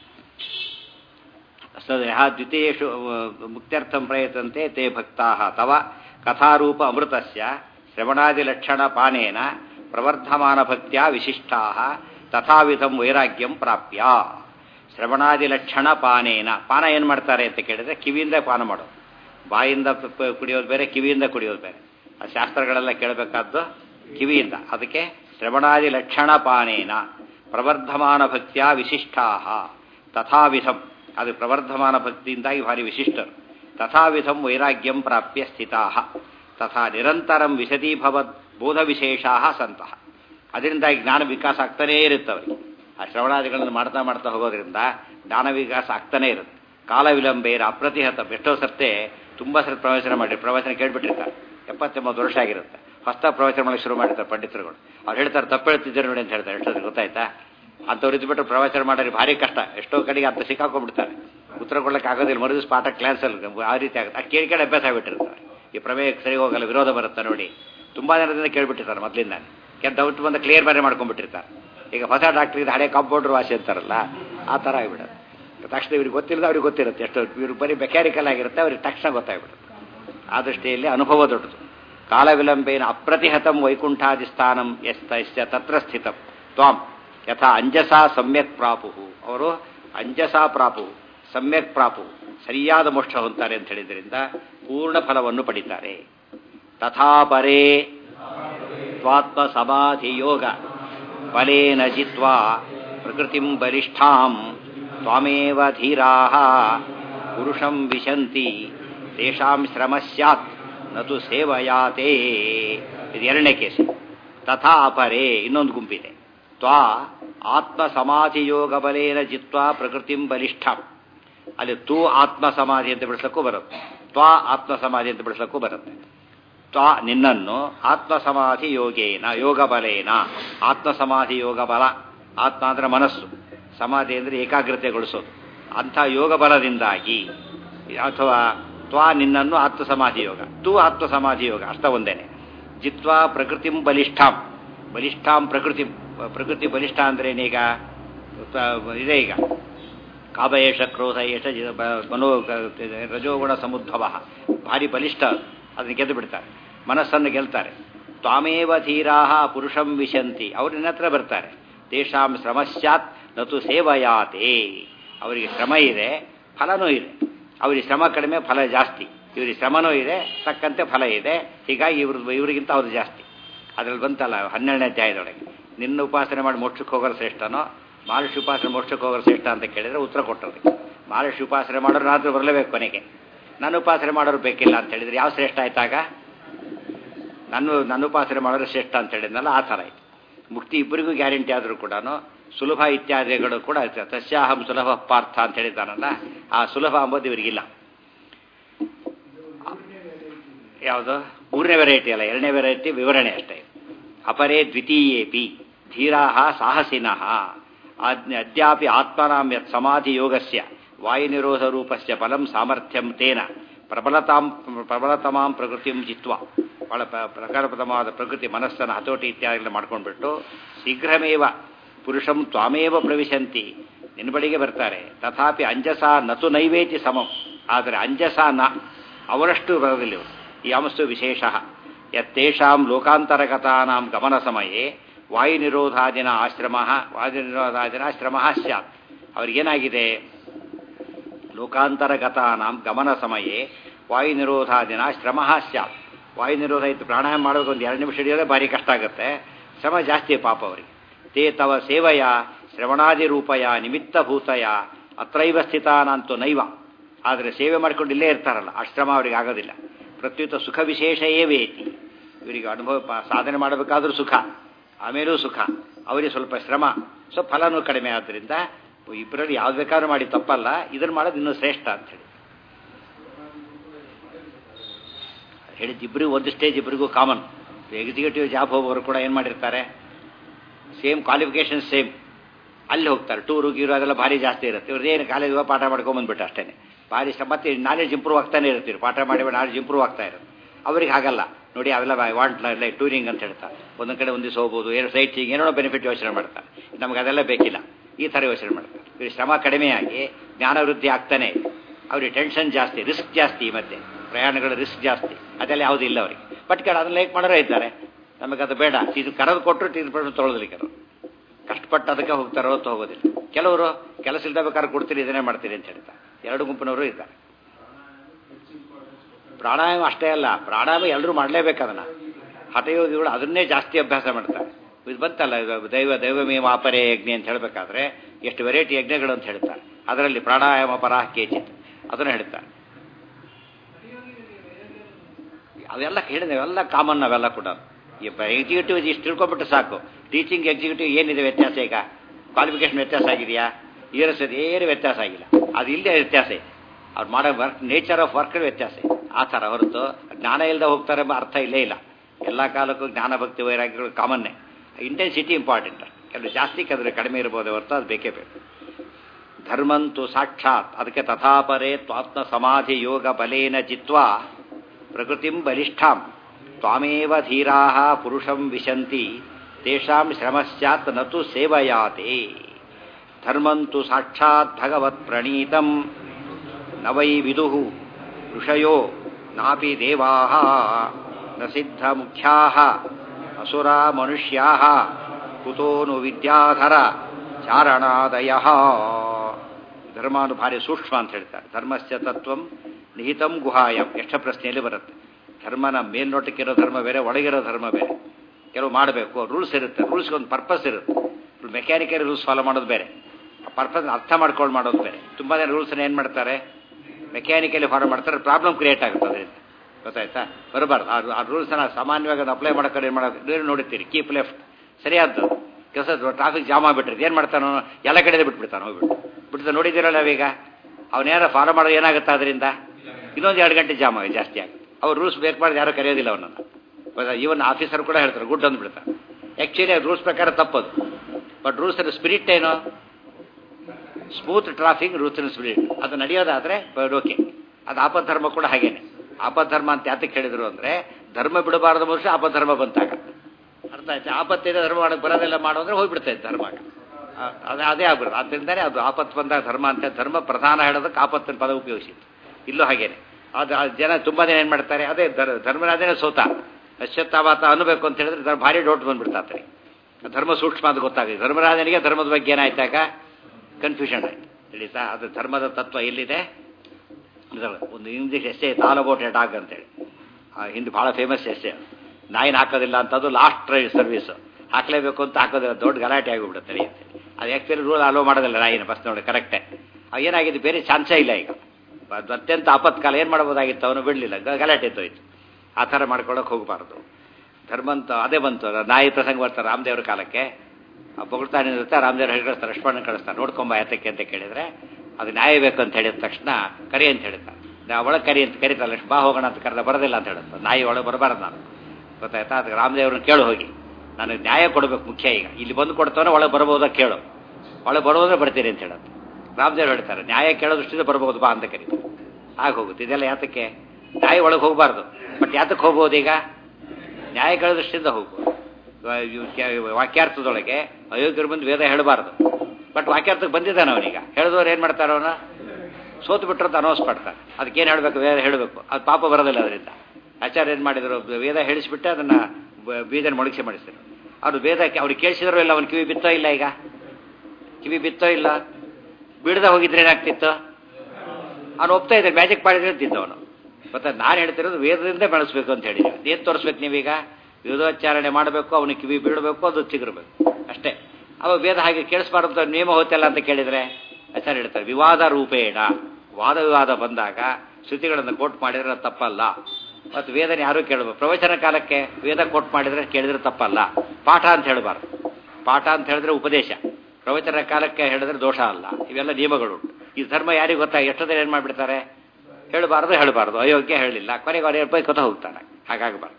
ಸದಯ ದ್ವಿತೀಯೇಶು ಮುಕ್ತ್ಯರ್ಥಂ ಪ್ರಯತಂತೆ ತೇ ಭಕ್ತಾ ತವ ಕಥಾರೂಪ ಅಮೃತಸ್ಯ ಶ್ರವಣಾದಿಲಕ್ಷಣ ಪಾನೇನ ಪ್ರವರ್ಧಮಾನ ಭಕ್ತಿಯ ವಿಶಿಷ್ಟಾ ತಥಾವಿಧಂ ವೈರಾಗ್ಯಂ ಪ್ರಾಪ್ಯ ಶ್ರವಣಾದಿಲಕ್ಷಣ ಪಾನೇನ ಪಾನ ಏನು ಮಾಡ್ತಾರೆ ಅಂತ ಕೇಳಿದ್ರೆ ಕಿವಿಯಿಂದ ಪಾನ ಮಾಡೋದು ಬಾಯಿಂದ ಕುಡಿಯೋದು ಬೇರೆ ಕಿವಿಯಿಂದ ಕುಡಿಯೋದು ಬೇರೆ ಆ ಶಾಸ್ತ್ರಗಳೆಲ್ಲ ಕೇಳಬೇಕಾದ್ದು ಕಿವಿಯಿಂದ ಅದಕ್ಕೆ ಶ್ರವಣಾದಿ ಲಕ್ಷಣ ಪಾನೇನ ಪ್ರವರ್ಧಮಾನ ಭಕ್ತಿಯ ವಿಶಿಷ್ಟಾ ತಥಾವಿಧಂ ಅದು ಪ್ರವರ್ಧಮಾನ ಭಕ್ತಿಯಿಂದಾಗಿ ಭಾರಿ ವಿಶಿಷ್ಟರು ತಥಾವಿಧಂ ವೈರಾಗ್ಯಂ ಪ್ರಾಪ್ಯ ಸ್ಥಿತಾ ತಥಾ ನಿರಂತರಂ ವಿಶದೀಭವದ್ ಬೋಧ ವಿಶೇಷಾ ಸಂತಹ ಅದರಿಂದಾಗಿ ಜ್ಞಾನ ವಿಕಾಸ ಆಗ್ತಾನೇ ಇರುತ್ತೆ ಅವರಿಗೆ ಆ ಶ್ರವಣಾದಿಗಳನ್ನು ಮಾಡ್ತಾ ಮಾಡ್ತಾ ಹೋಗೋದ್ರಿಂದ ಜ್ಞಾನ ವಿಕಾಸ ಆಗ್ತಾನೇ ಇರುತ್ತೆ ಕಾಲ ವಿಳಂಬೇರ ಅಪ್ರತಿಹತ ಎಷ್ಟೋ ಸರ್ತೆ ತುಂಬ ಸರಿ ಪ್ರವಚನ ಮಾಡಿ ಪ್ರವಚನ ಕೇಳ್ಬಿಟ್ಟಿರ್ತಾರೆ ಎಪ್ಪತ್ತೆಂಬತ್ತು ವರ್ಷ ಆಗಿರುತ್ತೆ ಹೊಸ ಪ್ರವಚನ ಮಾಡಕ್ಕೆ ಶುರು ಮಾಡಿರ್ತಾರೆ ಪಂಡಿತರುಗಳು ಅವ್ರು ಹೇಳ್ತಾರೆ ತಪ್ಪು ಹೇಳ್ತಿದ್ದಾರೆ ನೋಡಿ ಅಂತ ಹೇಳ್ತಾರೆ ಎಷ್ಟೊತ್ತು ಗೊತ್ತಾಯ್ತಾ ಅಂಥವ್ರು ಇದ್ಬಿಟ್ಟು ಪ್ರವಚನ ಮಾಡೋರಿಗೆ ಭಾರಿ ಕಷ್ಟ ಎಷ್ಟೋ ಕಡೆಗೆ ಅಂತ ಸಿಕ್ಕಾಕೊಂಡ್ಬಿಡ್ತಾರೆ ಉತ್ತರ ಕೊಡ್ಲಿಕ್ಕೆ ಆಗೋದಿಲ್ಲ ಮರುದಿವ್ಸ ಪಾಠ ಕ್ಲಾಸಲ್ಲಿ ಆ ರೀತಿ ಆಗುತ್ತೆ ಆ ಕೇಳಿ ಕೇಳಿ ಅಭ್ಯಾಸ ಆಗಿಬಿಟ್ಟಿರ್ತಾರೆ ಈ ಪ್ರಮೇಯಕ್ಕೆ ಸರಿ ಹೋಗಲ್ಲ ವಿರೋಧ ಬರುತ್ತೆ ನೋಡಿ ತುಂಬ ಜನದಿಂದ ಕೇಳ್ಬಿಟ್ಟಿರ್ತಾರೆ ಮೊದಲಿಂದ ಕೆಲ ಡೌಟ್ ಬಂದು ಕ್ಲಿಯರ್ ಬೇರೆ ಮಾಡ್ಕೊಂಡ್ಬಿಟ್ಟಿರ್ತಾರೆ ಈಗ ಹೊಸ ಡಾಕ್ಟ್ರ್ ಇದು ಹಳೆ ಕಾಂಪೌಂಡ್ರ್ ವಾಸಿ ಅಂತಾರಲ್ಲ ಆ ಥರ ಆಗಿಬಿಡುತ್ತೆ ತಕ್ಷಣ ಇವ್ರಿಗೆ ಗೊತ್ತಿಲ್ಲದ ಅವ್ರಿಗೆ ಗೊತ್ತಿರುತ್ತೆ ಎಷ್ಟು ಇವ್ರು ಬರೀ ಮೆಕ್ಯಾನಿಕಲ್ ಆಗಿರುತ್ತೆ ಅವ್ರಿಗೆ ತಕ್ಷಣ ಗೊತ್ತಾಗ್ಬಿಡುತ್ತೆ ಆ ದೃಷ್ಟಿಯಲ್ಲಿ ಅನುಭವ ದೊಡ್ಡದು ಕಾಲ ವಿಳಂಬೇನ ಅಪ್ರತಿಹತಂ ವೈಕುಂಠಾದಿ ಸ್ಥಾನಂ ಎಸ್ತ ತತ್ರ ಸ್ಥಿತಂ ತ್ವಾಂ ಯಥಾ ಅಂಜಸಾ ಸಮ್ಯಕ್ ಪ್ರಾಪು ಅವರು ಅಂಜಸಾ ಪ್ರಾಪು ಸಮ್ಯಕ್ ಪ್ರಾಪು ಸರಿಯಾದ ಮೋಕ್ಷ ಹೊಂತಾರೆ ಅಂತ ಹೇಳಿದ್ರಿಂದ ಪೂರ್ಣ ಫಲವನ್ನು ಪಡಿತಾರೆ ತಥಾ ಪರೇ ತ್ವಾತ್ಮ ಸಮಾಧಿ ಯೋಗ ಬಲೇನ ಜಿತ್ವಾ ಪ್ರಕೃತಿಂ ಬಲಿಷ್ಠಾಂ ತ್ವಾಮೇವ ಧೀರಾ ಪುರುಷಂ ವಿಶಂತಿ ತೇಷಾಂ ಶ್ರಮ ಸ್ಯಾತ್ ನತು ಸೇವಯಾತೇ ಇದು ಎರಡನೇ ಕೇಸು ತಥಾ ಅಪರೇ ಇನ್ನೊಂದು ಗುಂಪಿದೆ ತ್ವಾ ಆತ್ಮ ಸಮಾಧಿ ಯೋಗ ಬಲೇನ ಜಿತ್ವಾ ಪ್ರಕೃತಿಂ ಬಲಿಷ್ಠಾಂ ಅಲ್ಲಿ ತೂ ಆತ್ಮ ಸಮಾಧಿ ಅಂತ ಬಿಡಿಸ್ಲಕ್ಕೂ ಬರುತ್ತೆ ತ್ವಾ ಆತ್ಮ ಸಮಾಧಿ ಅಂತ ಬಿಡಿಸ್ಲಕ್ಕೂ ಬರುತ್ತೆ ತ್ವಾ ನಿನ್ನನ್ನು ಆತ್ಮ ಸಮಾಧಿ ಯೋಗೇನ ಯೋಗ ಬಲೇನ ಆತ್ಮ ಸಮಾಧಿ ಯೋಗ ಬಲ ಆತ್ಮ ಅಂದ್ರೆ ಮನಸ್ಸು ಸಮಾಧಿ ಅಂದರೆ ಏಕಾಗ್ರತೆಗೊಳಿಸೋದು ಅಂಥ ಯೋಗ ಬಲದಿಂದಾಗಿ ಅಥವಾ ತ್ವಾ ನಿನ್ನನ್ನು ಆತ್ಮ ಸಮಾಧಿ ಯೋಗ ತೂ ಆತ್ಮ ಸಮಾಧಿ ಯೋಗ ಅಷ್ಟ ಒಂದೇನೆ ಜಿತ್ವಾ ಪ್ರಕೃತಿಂ ಬಲಿಷ್ಠಾಂ ಬಲಿಷ್ಠಾಂ ಪ್ರಕೃತಿ ಪ್ರಕೃತಿ ಬಲಿಷ್ಠ ಅಂದ್ರೆ ಏನೀಗ ಇದೆ ಈಗ ಕಾಭಯೇಷ ಕ್ರೋಧ ಏಷ ಮನೋ ರಜೋಗುಣ ಸಮುದ್ಭವ ಭಾರಿ ಬಲಿಷ್ಠ ಅದನ್ನ ಗೆದ್ದು ಬಿಡ್ತಾರೆ ಮನಸ್ಸನ್ನು ಗೆಲ್ತಾರೆ ತ್ವಾಮೇವ ಧೀರಾಹ ಪುರುಷಂ ವಿಶಂತಿ ಅವ್ರು ನಿನ್ನ ಹತ್ರ ಬರ್ತಾರೆ ತೇಷಾಂ ಶ್ರಮಶ್ಚಾತ್ ನತು ಸೇವಯಾತೆ ಅವರಿಗೆ ಶ್ರಮ ಇದೆ ಫಲನೂ ಇದೆ ಅವರಿಗೆ ಶ್ರಮ ಕಡಿಮೆ ಫಲ ಜಾಸ್ತಿ ಇವರಿಗೆ ಶ್ರಮನೂ ಇದೆ ತಕ್ಕಂತೆ ಫಲ ಇದೆ ಹೀಗಾಗಿ ಇವ್ರ ಇವರಿಗಿಂತ ಅವ್ರು ಜಾಸ್ತಿ ಅದ್ರಲ್ಲಿ ಬಂತಲ್ಲ ಹನ್ನೆರಡನೇ ಅಧ್ಯಾಯದೊಳಗೆ ನಿನ್ನ ಉಪಾಸನೆ ಮಾಡಿ ಮೋಕ್ಷಕ್ಕೆ ಹೋಗೋರು ಶ್ರೇಷ್ಠನೋ ಮಹಾಲಕ್ಷ್ಮಿ ಉಪಾಸನೆ ಮೋಕ್ಷಕ್ಕೆ ಹೋಗೋರು ಶ್ರೇಷ್ಠ ಅಂತ ಕೇಳಿದ್ರೆ ಉತ್ತರ ಕೊಟ್ಟರು ಮಹಾಲಕ್ಷ್ಮಿ ಉಪಾಸನೆ ಮಾಡೋರು ಆದರೂ ಬರಲೇಬೇಕು ಕೊನೆಗೆ ನನ್ನ ಉಪಾಸನೆ ಮಾಡೋರು ಬೇಕಿಲ್ಲ ಅಂತ ಹೇಳಿದ್ರೆ ಯಾವ ಶ್ರೇಷ್ಠ ಆಯ್ತಾಗ ನನ್ನ ನನ್ನ ಉಪಾಸನೆ ಮಾಡೋರು ಶ್ರೇಷ್ಠ ಅಂತ ಹೇಳಿದ್ನಲ್ಲ ಆ ಥರ ಆಯ್ತು ಮುಕ್ತಿ ಇಬ್ಬರಿಗೂ ಗ್ಯಾರಂಟಿ ಆದರೂ ಕೂಡ ಸುಲಭ ಇತ್ಯಾದಿಗಳು ಕೂಡ ತಸ್ಯಾಹಂ ಸುಲಭ ಪಾರ್ಥ ಅಂತ ಹೇಳಿದ್ದಾನಲ್ಲ ಆ ಸುಲಭ ಅಂಬೋದು ಇವರಿಗಿಲ್ಲ ಯಾವುದು ಮೂರನೇ ವೆರೈಟಿ ಅಲ್ಲ ಎರಡನೇ ವೆರೈಟಿ ವಿವರಣೆ ಅಷ್ಟೇ ಅಪರೇ ದ್ವಿತೀಯೇಪಿ ಧೀರಾ ಸಾಹಸಿನಃ ಅದ್ಯಾಪಿ ಆತ್ಮನಾಂ ಯತ್ ಸಮಾಧಿ ಯೋಗಸ್ಯ ವಾಯುನಿರೋಧ ರೂಪಸ್ಯ ಫಲಂ ಸಾಮರ್ಥ್ಯಂ ತೇನ ಪ್ರಬಲತಾಂ ಪ್ರಬಲತಮಾಂ ಪ್ರಕೃತಿಂ ಜಿತ್ವ ಬಹಳ ಪ್ರಕಾರಪ್ರದವಾದ ಪ್ರಕೃತಿ ಮನಸ್ಸನ್ನು ಹತೋಟಿ ಇತ್ಯಾದಿಗಳನ್ನ ಮಾಡ್ಕೊಂಡ್ಬಿಟ್ಟು ಶೀಘ್ರಮೇವ ಪುರುಷಂ ತ್ವಾಮೇವ ಪ್ರವಿಶಂತಿ ನಿನ್ನ ಬಳಿಗೆ ಬರ್ತಾರೆ ತಥಾಪಿ ಅಂಜಸ ನತು ನೈವೇತಿ ಸಮಂ ಆದರೆ ಅಂಜಸ ನ ಅವರಷ್ಟು ಬರೋದಿಲ್ಲ ಇವರು ಈ ಅಂಶ ವಿಶೇಷ ಯತ್ತೇಷಾಂ ಲೋಕಾಂತರಗತಾನಾಂ ಗಮನ ಸಮಯೇ ವಾಯುನಿರೋಧಾದಿನ ಆಶ್ರಮ ವಾಯುನಿರೋಧಾದಿನ ಆಶ್ರಮ ಸ್ಯಾತ್ ಅವ್ರಿಗೇನಾಗಿದೆ ಲೋಕಾಂತರಗತಾನಾಂ ಗಮನ ಸಮಯೇ ವಾಯುನಿರೋಧಾದಿನ ಶ್ರಮ ಸ್ಯಾತ್ ವಾಯುನಿರೋಧ ಇತ್ತು ಪ್ರಾಣಾಯಾಮ ಮಾಡಬೇಕು ಒಂದು ಎರಡು ನಿಮಿಷ ಹಿಡಿಯೋದೇ ಭಾರಿ ಕಷ್ಟ ಆಗುತ್ತೆ ಶ್ರಮ ಜಾಸ್ತಿ ಪಾಪ ಅವರಿಗೆ ತೇ ತವ ಸೇವೆಯ ಶ್ರವಣಾದಿ ರೂಪಯ ನಿಮಿತ್ತಭೂತಯ ಅತ್ರೈವ ಸ್ಥಿತಾನಂತೂ ನೈವ ಆದರೆ ಸೇವೆ ಮಾಡ್ಕೊಂಡು ಇಲ್ಲೇ ಇರ್ತಾರಲ್ಲ ಅಶ್ರಮ ಅವರಿಗೆ ಆಗೋದಿಲ್ಲ ಪ್ರತ್ಯುತ ಸುಖ ವಿಶೇಷ ಏವೇತಿ ಇವರಿಗೆ ಅನುಭವ ಸಾಧನೆ ಮಾಡಬೇಕಾದ್ರೂ ಸುಖ ಆಮೇಲೂ ಸುಖ ಅವರಿಗೆ ಸ್ವಲ್ಪ ಶ್ರಮ ಸೊ ಫಲನೂ ಕಡಿಮೆ ಆದ್ದರಿಂದ ಇಬ್ಬರಲ್ಲಿ ಯಾವ್ದು ಬೇಕಾದ್ರೂ ಮಾಡಿ ತಪ್ಪಲ್ಲ ಇದನ್ನು ಮಾಡೋದು ಇನ್ನೂ ಶ್ರೇಷ್ಠ ಅಂತ ಹೇಳಿ ಹೇಳಿದ ಇಬ್ಬರಿಗೂ ಒಂದು ಸ್ಟೇಜ್ ಇಬ್ಬರಿಗೂ ಕಾಮನ್ ಎಕ್ಸಿಕ್ಯೂಟಿವ್ ಜಾಬ್ ಹೋಗೋರು ಕೂಡ ಏನು ಮಾಡಿರ್ತಾರೆ ಸೇಮ್ ಕ್ವಾಲಿಫಿಕೇಶನ್ ಸೇಮ್ ಅಲ್ಲಿ ಹೋಗ್ತಾರೆ ಟೂರು ಗೀರು ಅದೆಲ್ಲ ಭಾರಿ ಜಾಸ್ತಿ ಇರುತ್ತೆ ಇವ್ರದ್ದು ಏನು ಕಾಲೇಜ್ ಪಾಠ ಮಾಡ್ಕೊಂಬಂದ್ಬಿಟ್ಟು ಅಷ್ಟೇ ಭಾರಿ ಮತ್ತೆ ನಾಲೆಜ್ ಇಂಪ್ರೂವ್ ಆಗ್ತಾನೆ ಇರ್ತೀರಿ ಪಾಠ ಮಾಡಿ ನಾಲೆಜ್ ಇಂಪ್ರೂವ್ ಆಗ್ತಾ ಇರುತ್ತೆ ಅವ್ರಿಗೆ ಹಾಗಲ್ಲ ನೋಡಿ ಅವೆಲ್ಲ ವಾಂಟ್ ಲೈಕ್ ಟೂರಿಂಗ್ ಅಂತ ಹೇಳ್ತಾರೆ ಒಂದೊಂದು ಕಡೆ ಒಂದು ದಿವಸ ಹೋಗ್ಬೋದು ಏನೋ ಸೈಟ್ ಸೀಯಿಂಗ್ ಏನೋ ಬೆನಿಫಿಟ್ ಯೋಚನೆ ಮಾಡ್ತಾರೆ ನಮ್ಗೆ ಅದೆಲ್ಲ ಬೇಕಿಲ್ಲ ಈ ಥರ ಯೋಚನೆ ಮಾಡ್ತಾರೆ ಇವ್ರಿಗೆ ಶ್ರಮ ಕಡಿಮೆಯಾಗಿ ಜ್ಞಾನ ವೃದ್ಧಿ ಆಗ್ತಾನೆ ಅವ್ರಿಗೆ ಟೆನ್ಷನ್ ಜಾಸ್ತಿ ರಿಸ್ಕ್ ಜಾಸ್ತಿ ಈ ಮಧ್ಯೆ ಪ್ರಯಾಣಗಳ ರಿಸ್ಕ್ ಜಾಸ್ತಿ ಅದೆಲ್ಲ ಯಾವುದೂ ಇಲ್ಲ ಅವರಿಗೆ ಬಟ್ ಕಡೆ ಅದನ್ನ ಲೈಕ್ ಮಾಡೋರೇ ಇದ್ದಾರೆ ನಮಗೆ ಅದು ಬೇಡ ಇದು ಕರೆದು ಕೊಟ್ಟರು ಟೀರ್ಪಟ್ಟು ತೊಗೊಳೋದಿಲ್ಲ ಕೆಲವರು ಕಷ್ಟಪಟ್ಟು ಅದಕ್ಕೆ ಹೋಗ್ತಾರೋ ಅಂತ ಹೋಗೋದಿಲ್ಲ ಕೆಲವರು ಕೆಲಸ ಇಲ್ಲದ ಬೇಕಾದ್ರೆ ಕೊಡ್ತೀರಿ ಇದನ್ನೇ ಮಾಡ್ತೀರಿ ಅಂತ ಹೇಳ್ತಾರೆ ಎರಡು ಗುಂಪಿನವರು ಇದ್ದಾರೆ ಪ್ರಾಣಾಯಾಮ ಅಷ್ಟೇ ಅಲ್ಲ ಪ್ರಾಣಾಯಾಮ ಎಲ್ಲರೂ ಮಾಡಲೇಬೇಕು ಅದನ್ನು ಹಠಯೋಗಿಗಳು ಅದನ್ನೇ ಜಾಸ್ತಿ ಅಭ್ಯಾಸ ಮಾಡ್ತಾರೆ ಇದು ಬಂತಲ್ಲ ದೈವ ದೈವಮೇ ಮಾಪರೇ ಯಜ್ಞ ಅಂತ ಹೇಳಬೇಕಾದ್ರೆ ಎಷ್ಟು ವೆರೈಟಿ ಯಜ್ಞಗಳು ಅಂತ ಹೇಳ್ತಾರೆ ಅದರಲ್ಲಿ ಪ್ರಾಣಾಯಾಮ ಪರಾಹ ಕೇಚಿತ್ ಅದನ್ನು ಹೇಳ್ತಾರೆ ಅವೆಲ್ಲ ಹೇಳಿದೆ ಅವೆಲ್ಲ ಕಾಮನ್ ಅವೆಲ್ಲ ಕೂಡ ಎಕ್ಸಿಕ್ಯೂಟಿವ್ ಇಷ್ಟು ತಿಳ್ಕೊಂಬಿಟ್ಟು ಸಾಕು ಟೀಚಿಂಗ್ ಎಕ್ಸಿಕ್ಯೂಟಿವ್ ಏನಿದೆ ವ್ಯತ್ಯಾಸ ಈಗ ಕ್ವಾಲಿಫಿಕೇಶನ್ ವ್ಯತ್ಯಾಸ ಆಗಿದೆಯಾ ಇಯರ್ಸ್ ಏನು ವ್ಯತ್ಯಾಸ ಆಗಿಲ್ಲ ಅದು ಇಲ್ಲದೆ ವ್ಯತ್ಯಾಸ ಇದೆ ಅವ್ರು ಮಾಡೋ ವರ್ಕ್ ನೇಚರ್ ಆಫ್ ವರ್ಕ್ ವ್ಯತ್ಯಾಸ ಇದೆ ಆ ಥರ ಹೊರತು ಜ್ಞಾನ ಇಲ್ಲದೆ ಹೋಗ್ತಾರೆ ಎಂಬ ಅರ್ಥ ಇಲ್ಲೇ ಇಲ್ಲ ಎಲ್ಲ ಕಾಲಕ್ಕೂ ಜ್ಞಾನ ಭಕ್ತಿ ವೈರಾಗ್ಯಗಳು ಕಾಮನ್ನೇ ಇಂಟೆನ್ಸಿಟಿ ಇಂಪಾರ್ಟೆಂಟ್ ಕೆಲವು ಜಾಸ್ತಿ ಕೆಲವರು ಕಡಿಮೆ ಇರ್ಬೋದು ಹೊರತು ಅದು ಬೇಕೇ ಬೇಕು ಧರ್ಮಂತು ಸಾಕ್ಷಾತ್ ಅದಕ್ಕೆ ತಥಾಪರೇ ತ್ವಾತ್ಮ ಸಮಾಧಿ ಯೋಗ ಬಲೇನ ಜಿತ್ವಾ ಪ್ರಕೃತಿಂ ಬಲಿಷ್ಠಾಂ ತ್ವಾಮೇವ ಧೀರಾ ಪುರುಷಂ ವಿಶಂತಿ ತೇಷಾಂ ಶ್ರಮಶ್ಚಾತ್ ನತು ಸೇವಯಾತೆ ಧರ್ಮಂತು ಸಾಕ್ಷಾತ್ ಭಗವತ್ ಪ್ರಣೀತಂ ನ ವೈ ವಿದು ಋಷಯೋ ನಾಪಿ ದೇವಾ ನ ಸಿದ್ಧ ಮುಖ್ಯಾ ಅಸುರ ಮನುಷ್ಯಾ ಕುತೋನು ವಿದ್ಯಾಧರ ಚಾರಣಾದಯ ಧರ್ಮಾನು ಭಾರಿ ಸೂಕ್ಷ್ಮ ಅಂತ ಹೇಳ್ತಾರೆ ಧರ್ಮಸ್ಯ ತತ್ವಂ ನಿಹಿತಂ ಗುಹಾಯಂ ಎಷ್ಟ ಪ್ರಶ್ನೆಯಲ್ಲಿ ಬರುತ್ತೆ ಧರ್ಮನ ಮೇಲ್ನೋಟಕ್ಕಿರೋ ಧರ್ಮ ಬೇರೆ ಒಳಗಿರೋ ಧರ್ಮ ಬೇರೆ ಕೆಲವು ಮಾಡಬೇಕು ರೂಲ್ಸ್ ಇರುತ್ತೆ ರೂಲ್ಸ್ಗೆ ಒಂದು ಪರ್ಪಸ್ ಇರುತ್ತೆ ಮೆಕ್ಯಾನಿಕಲ್ ರೂಲ್ಸ್ ಫಾಲೋ ಮಾಡೋದು ಬೇರೆ ಆ ಪರ್ಪಸ್ ಅರ್ಥ ಮಾಡ್ಕೊಂಡು ಮಾಡೋದು ಬೇರೆ ತುಂಬ ಜನ ರೂಲ್ಸನ್ನ ಏನು ಮಾಡ್ತಾರೆ ಮೆಕ್ಯಾನಿಕಲಿ ಫಾಲೋ ಮಾಡ್ತಾರೆ ಪ್ರಾಬ್ಲಮ್ ಕ್ರಿಯೇಟ್ ಆಗುತ್ತೆ ಅದರಿಂದ ಗೊತ್ತಾಯ್ತಾ ಬರಬಾರ್ದು ಆ ಆ ರೂಲ್ಸನ್ನ ಸಾಮಾನ್ಯವಾಗಿ ಅದು ಅಪ್ಲೈ ಮಾಡೋಕೆ ಏನು ಮಾಡೋದು ನೀವು ನೋಡುತ್ತೀರಿ ಕೀಪ್ ಲೆಫ್ಟ್ ಸರಿಯಾದ್ದು ಕೆಲಸ ಟ್ರಾಫಿಕ್ ಜಾಮ್ ಆಗಿಬಿಟ್ರೆ ಏನು ಮಾಡ್ತಾನೋ ಎಲ್ಲ ಕಡೆ ಬಿಟ್ಬಿಡ್ತಾನೆ ಹೋಗ್ಬಿಟ್ಟು ಬಿಡ್ತಾ ನೋಡಿದ್ದೀರಲ್ಲ ನಾವೀಗ ಅವನೇನಾರ ಫಾಲೋ ಮಾಡೋದು ಏನಾಗುತ್ತೆ ಅದರಿಂದ ಇನ್ನೊಂದು ಎರಡು ಗಂಟೆ ಜಾಮ್ ಆಗಿ ಜಾಸ್ತಿ ಆಗುತ್ತೆ ಅವ್ರು ರೂಲ್ಸ್ ಬೇಕು ಮಾಡಿದ್ರೆ ಯಾರು ಕರೆಯೋದಿಲ್ಲ ಅವನನ್ನು ಈವನ್ ಆಫೀಸರ್ ಕೂಡ ಹೇಳ್ತಾರೆ ಗುಡ್ ಅಂದ್ಬಿಡ್ತಾರೆ ಆ್ಯಕ್ಚುಲಿ ರೂಲ್ಸ್ ಪ್ರಕಾರ ತಪ್ಪದು ಬಟ್ ರೂಲ್ಸ್ ಸ್ಪಿರಿಟ್ ಏನು ಸ್ಮೂತ್ ಟ್ರಾಫಿಕ್ ರೂಲ್ಸ್ ಸ್ಪಿರಿಟ್ ಅದು ನಡೆಯೋದಾದರೆ ಓಕೆ ಅದು ಆಪಧರ್ಮ ಕೂಡ ಹಾಗೇನೆ ಆಪಧರ್ಮ ಅಂತ ಯಾತಕ್ಕೆ ಹೇಳಿದ್ರು ಅಂದರೆ ಧರ್ಮ ಬಿಡಬಾರದು ಮನುಷ್ಯ ಆಪಧರ್ಮ ಬಂತಾಗ ಅರ್ಥ ಆಯ್ತು ಆಪತ್ತಿನ ಧರ್ಮ ಮಾಡೋಕೆ ಬರೋದೆಲ್ಲ ಮಾಡೋದ್ರೆ ಹೋಗ್ಬಿಡ್ತೈತೆ ಧರ್ಮ ಅದೇ ಅದೇ ಆಗ್ಬಿಡುತ್ತೆ ಆದ್ದರಿಂದನೇ ಅದು ಆಪತ್ತು ಬಂದಾಗ ಧರ್ಮ ಅಂತ ಧರ್ಮ ಪ್ರಧಾನ ಹೇಳೋದಕ್ಕೆ ಆಪತ್ತಿನ ಪದ ಉಪಯೋಗಿಸಿತ್ತು ಇಲ್ಲೂ ಹಾಗೇನೆ ಅದು ಆ ಜನ ತುಂಬ ಜನ ಏನು ಮಾಡ್ತಾರೆ ಅದೇ ಧರ್ಮರಾಜನೇ ಸೋತ ಅಶ್ವತ್ಥಾವಾತ ಅನ್ನಬೇಕು ಅಂತ ಹೇಳಿದ್ರೆ ಧರ್ಮ ಭಾರಿ ಡೌಟ್ ಬಂದ್ಬಿಡ್ತಾರೆ ಧರ್ಮ ಸೂಕ್ಷ್ಮ ಅದು ಗೊತ್ತಾಗಿದೆ ಧರ್ಮರಾಜನಿಗೆ ಧರ್ಮದ ಬಗ್ಗೆ ಏನಾಯ್ತಾಗ ಕನ್ಫ್ಯೂಷನ್ ಆಯ್ತು ತಿಳಿತಾ ಅದು ಧರ್ಮದ ತತ್ವ ಎಲ್ಲಿದೆ ಒಂದು English essay talk about a dog ಅಂತೇಳಿ ಹಿಂದೆ ಭಾಳ ಫೇಮಸ್ ಎಸ್ಸೆ ನಾಯಿನ ಹಾಕೋದಿಲ್ಲ ಅಂತದ್ದು ಲಾಸ್ಟ್ ಟ್ರೈಲ್ ಸರ್ವಿಸ್ ಹಾಕಲೇಬೇಕು ಅಂತ ಹಾಕೋದಿಲ್ಲ ದೊಡ್ಡ ಗಲಾಟೆ ಆಗಿಬಿಡುತ್ತೆ ಅದು ಆ್ಯಕ್ಚುಲಿ ರೂಲ್ ಅಲೋ ಮಾಡೋದಿಲ್ಲ ನಾಯಿನ ಬಸ್ ನೋಡಿ ಕರೆಕ್ಟೇ ಏನಾಗಿದೆ ಬೇರೆ ಚಾನ್ಸೇ ಇಲ್ಲ ಈಗ ಅದು ಅತ್ಯಂತ ಆಪತ್ಕಾಲ ಏನು ಮಾಡ್ಬೋದಾಗಿತ್ತು ಅವನು ಬಿಡಲಿಲ್ಲ ಗಲಾಟೆ ಎದ್ದೋಯ್ತು ಆ ಥರ ಮಾಡ್ಕೊಳ್ಳೋಕೆ ಹೋಗಬಾರ್ದು ಧರ್ಮಂತ ಅದೇ ಬಂತು ನಾಯಿ ಪ್ರಸಂಗ ಬರ್ತಾರೆ ರಾಮದೇವ್ರ ಕಾಲಕ್ಕೆ ಆ ಬೊಗಳ್ತಾನೆ ಇರುತ್ತೆ ರಾಮದೇವ್ರು ಹೇಳಿ ಕಳಿಸ್ತಾರೆ ಲಕ್ಷ್ಮಣ ಕಳಿಸ್ತಾರೆ ನೋಡ್ಕೊಂಬ ಯಾತಕ್ಕೆ ಅಂತ ಕೇಳಿದ್ರೆ ಅದು ನ್ಯಾಯ ಬೇಕು ಅಂತ ಹೇಳಿದ ತಕ್ಷಣ ಕರಿ ಅಂತ ಹೇಳ್ತಾರೆ ನಾ ಒಳಗೆ ಕರಿ ಅಂತ ಕರೀತಾರೆ ಲಕ್ಷ್ಮ ಬಾ ಹೋಗೋಣ ಅಂತ ಕರೆದ ಬರೋದಿಲ್ಲ ಅಂತ ಹೇಳುತ್ತೆ ನಾಯಿ ಒಳಗೆ ಬರಬಾರ್ದು ನಾನು ಗೊತ್ತಾಯ್ತಾ ಅದಕ್ಕೆ ರಾಮದೇವ್ರನ್ನ ಕೇಳು ಹೋಗಿ ನನಗೆ ನ್ಯಾಯ ಕೊಡಬೇಕು ಮುಖ್ಯ ಈಗ ಇಲ್ಲಿ ಬಂದು ಕೊಡ್ತಾನೆ ಒಳಗೆ ಬರ್ಬೋದಾ ಕೇಳು ಒಳಗೆ ಬರೋದ್ರೆ ಬರ್ತೀರಿ ಅಂತ ಹೇಳುತ್ತೆ ರಾಮದೇವ್ರು ಹೇಳ್ತಾರೆ ನ್ಯಾಯ ಕೇಳೋ ದೃಷ್ಟಿಯಿಂದ ಬರ್ಬೋದು ಬಾ ಅಂತ ಕರೀತಾರೆ ಆಗ ಹೋಗುತ್ತೆ ಇದೆಲ್ಲ ಯಾತಕ್ಕೆ ನ್ಯಾಯ ಒಳಗೆ ಹೋಗಬಾರ್ದು ಬಟ್ ಯಾತಕ್ಕೆ ಹೋಗ್ಬೋದು ಈಗ ನ್ಯಾಯ ಕೇಳೋ ದೃಷ್ಟಿಯಿಂದ ಹೋಗ್ಬೋದು ವಾಕ್ಯಾರ್ಥದೊಳಗೆ ಅಯೋಗ್ಯರು ಬಂದು ವೇದ ಹೇಳಬಾರ್ದು ಬಟ್ ವಾಕ್ಯಾರ್ಥಕ್ಕೆ ಬಂದಿದ್ದಾನೆ ಅವನೀಗ ಹೇಳಿದವ್ರು ಏನು ಮಾಡ್ತಾರೆ ಅವನು ಸೋತು ಬಿಟ್ಟರು ಅಂತ ಅನೌನ್ಸ್ ಮಾಡ್ತಾರೆ ಅದಕ್ಕೇನು ಹೇಳಬೇಕು ವೇದ ಹೇಳಬೇಕು ಅದು ಪಾಪ ಬರೋದಿಲ್ಲ ಅದರಿಂದ ಆಚಾರ್ಯ ಏನು ಮಾಡಿದರು ವೇದ ಹೇಳಿಸ್ಬಿಟ್ಟು ಅದನ್ನು ಬೀಜನ ಮೊಳಕೆ ಮಾಡಿಸಿದ್ರು ಅವ್ರು ವೇದಕ್ಕೆ ಅವ್ರಿಗೆ ಕೇಳಿಸಿದ್ರು ಇಲ್ಲ ಅವನು ಕಿವಿ ಬಿತ್ತೋ ಇಲ್ಲ ಈಗ ಕಿವಿ ಬಿತ್ತೋ ಇಲ್ಲ ಬಿಡದ ಹೋಗಿದ್ರೆ ಏನಾಗ್ತಿತ್ತು ಅವನು ಒಪ್ತಾ ಇದ್ದಾರೆ ಮ್ಯಾಜಿಕ್ ಮಾಡಿದ್ರೆ ತಿದ್ದ ಅವನು ಮತ್ತೆ ನಾನು ಹೇಳ್ತಿರೋದು ವೇದದಿಂದ ಬೆಳೆಸ್ಬೇಕು ಅಂತ ಹೇಳಿದ್ದೀನಿ ಏನು ತೋರಿಸ್ಬೇಕು ನೀವೀಗ ವೇದೋಚ್ಚಾರಣೆ ಮಾಡಬೇಕು ಅವನಿಗೆ ಕಿವಿ ಬೀಳಬೇಕು ಅದು ಚಿಗುರಬೇಕು ಅಷ್ಟೇ ಅವಾಗ ವೇದ ಹಾಗೆ ಕೇಳಿಸ್ಬಾರ್ದು ನಿಯಮ ಹೋತಲ್ಲ ಅಂತ ಕೇಳಿದರೆ ಆಚಾರ್ಯ ಹೇಳ್ತಾರೆ ವಿವಾದ ರೂಪೇಣ ವಾದ ವಿವಾದ ಬಂದಾಗ ಶ್ರುತಿಗಳನ್ನು ಕೋಟ್ ಮಾಡಿದ್ರೆ ಅದು ತಪ್ಪಲ್ಲ ಮತ್ತು ವೇದನೆ ಯಾರೂ ಕೇಳಬೇಕು ಪ್ರವಚನ ಕಾಲಕ್ಕೆ ವೇದ ಕೋಟ್ ಮಾಡಿದರೆ ಕೇಳಿದ್ರೆ ತಪ್ಪಲ್ಲ ಪಾಠ ಅಂತ ಹೇಳಬಾರ್ದು ಪಾಠ ಅಂತ ಹೇಳಿದ್ರೆ ಉಪದೇಶ ಪ್ರವಚನ ಕಾಲಕ್ಕೆ ಹೇಳಿದ್ರೆ ದೋಷ ಅಲ್ಲ ಇವೆಲ್ಲ ನಿಯಮಗಳು ಈ ಧರ್ಮ ಯಾರಿಗೆ ಗೊತ್ತಾ ಎಷ್ಟೊತ್ತಿಗೆ ಏನು ಮಾಡಿಬಿಡ್ತಾರೆ ಹೇಳಬಾರ್ದು ಹೇಳಬಾರ್ದು ಅಯೋಗ್ಯ ಹೇಳಲಿಲ್ಲ ಕೊನೆಗೆ ಅವ್ರು ರೂಪಾಯಿ ಕೊತ್ತ ಹೋಗ್ತಾನೆ ಹಾಗಾಗಬಾರ್ದು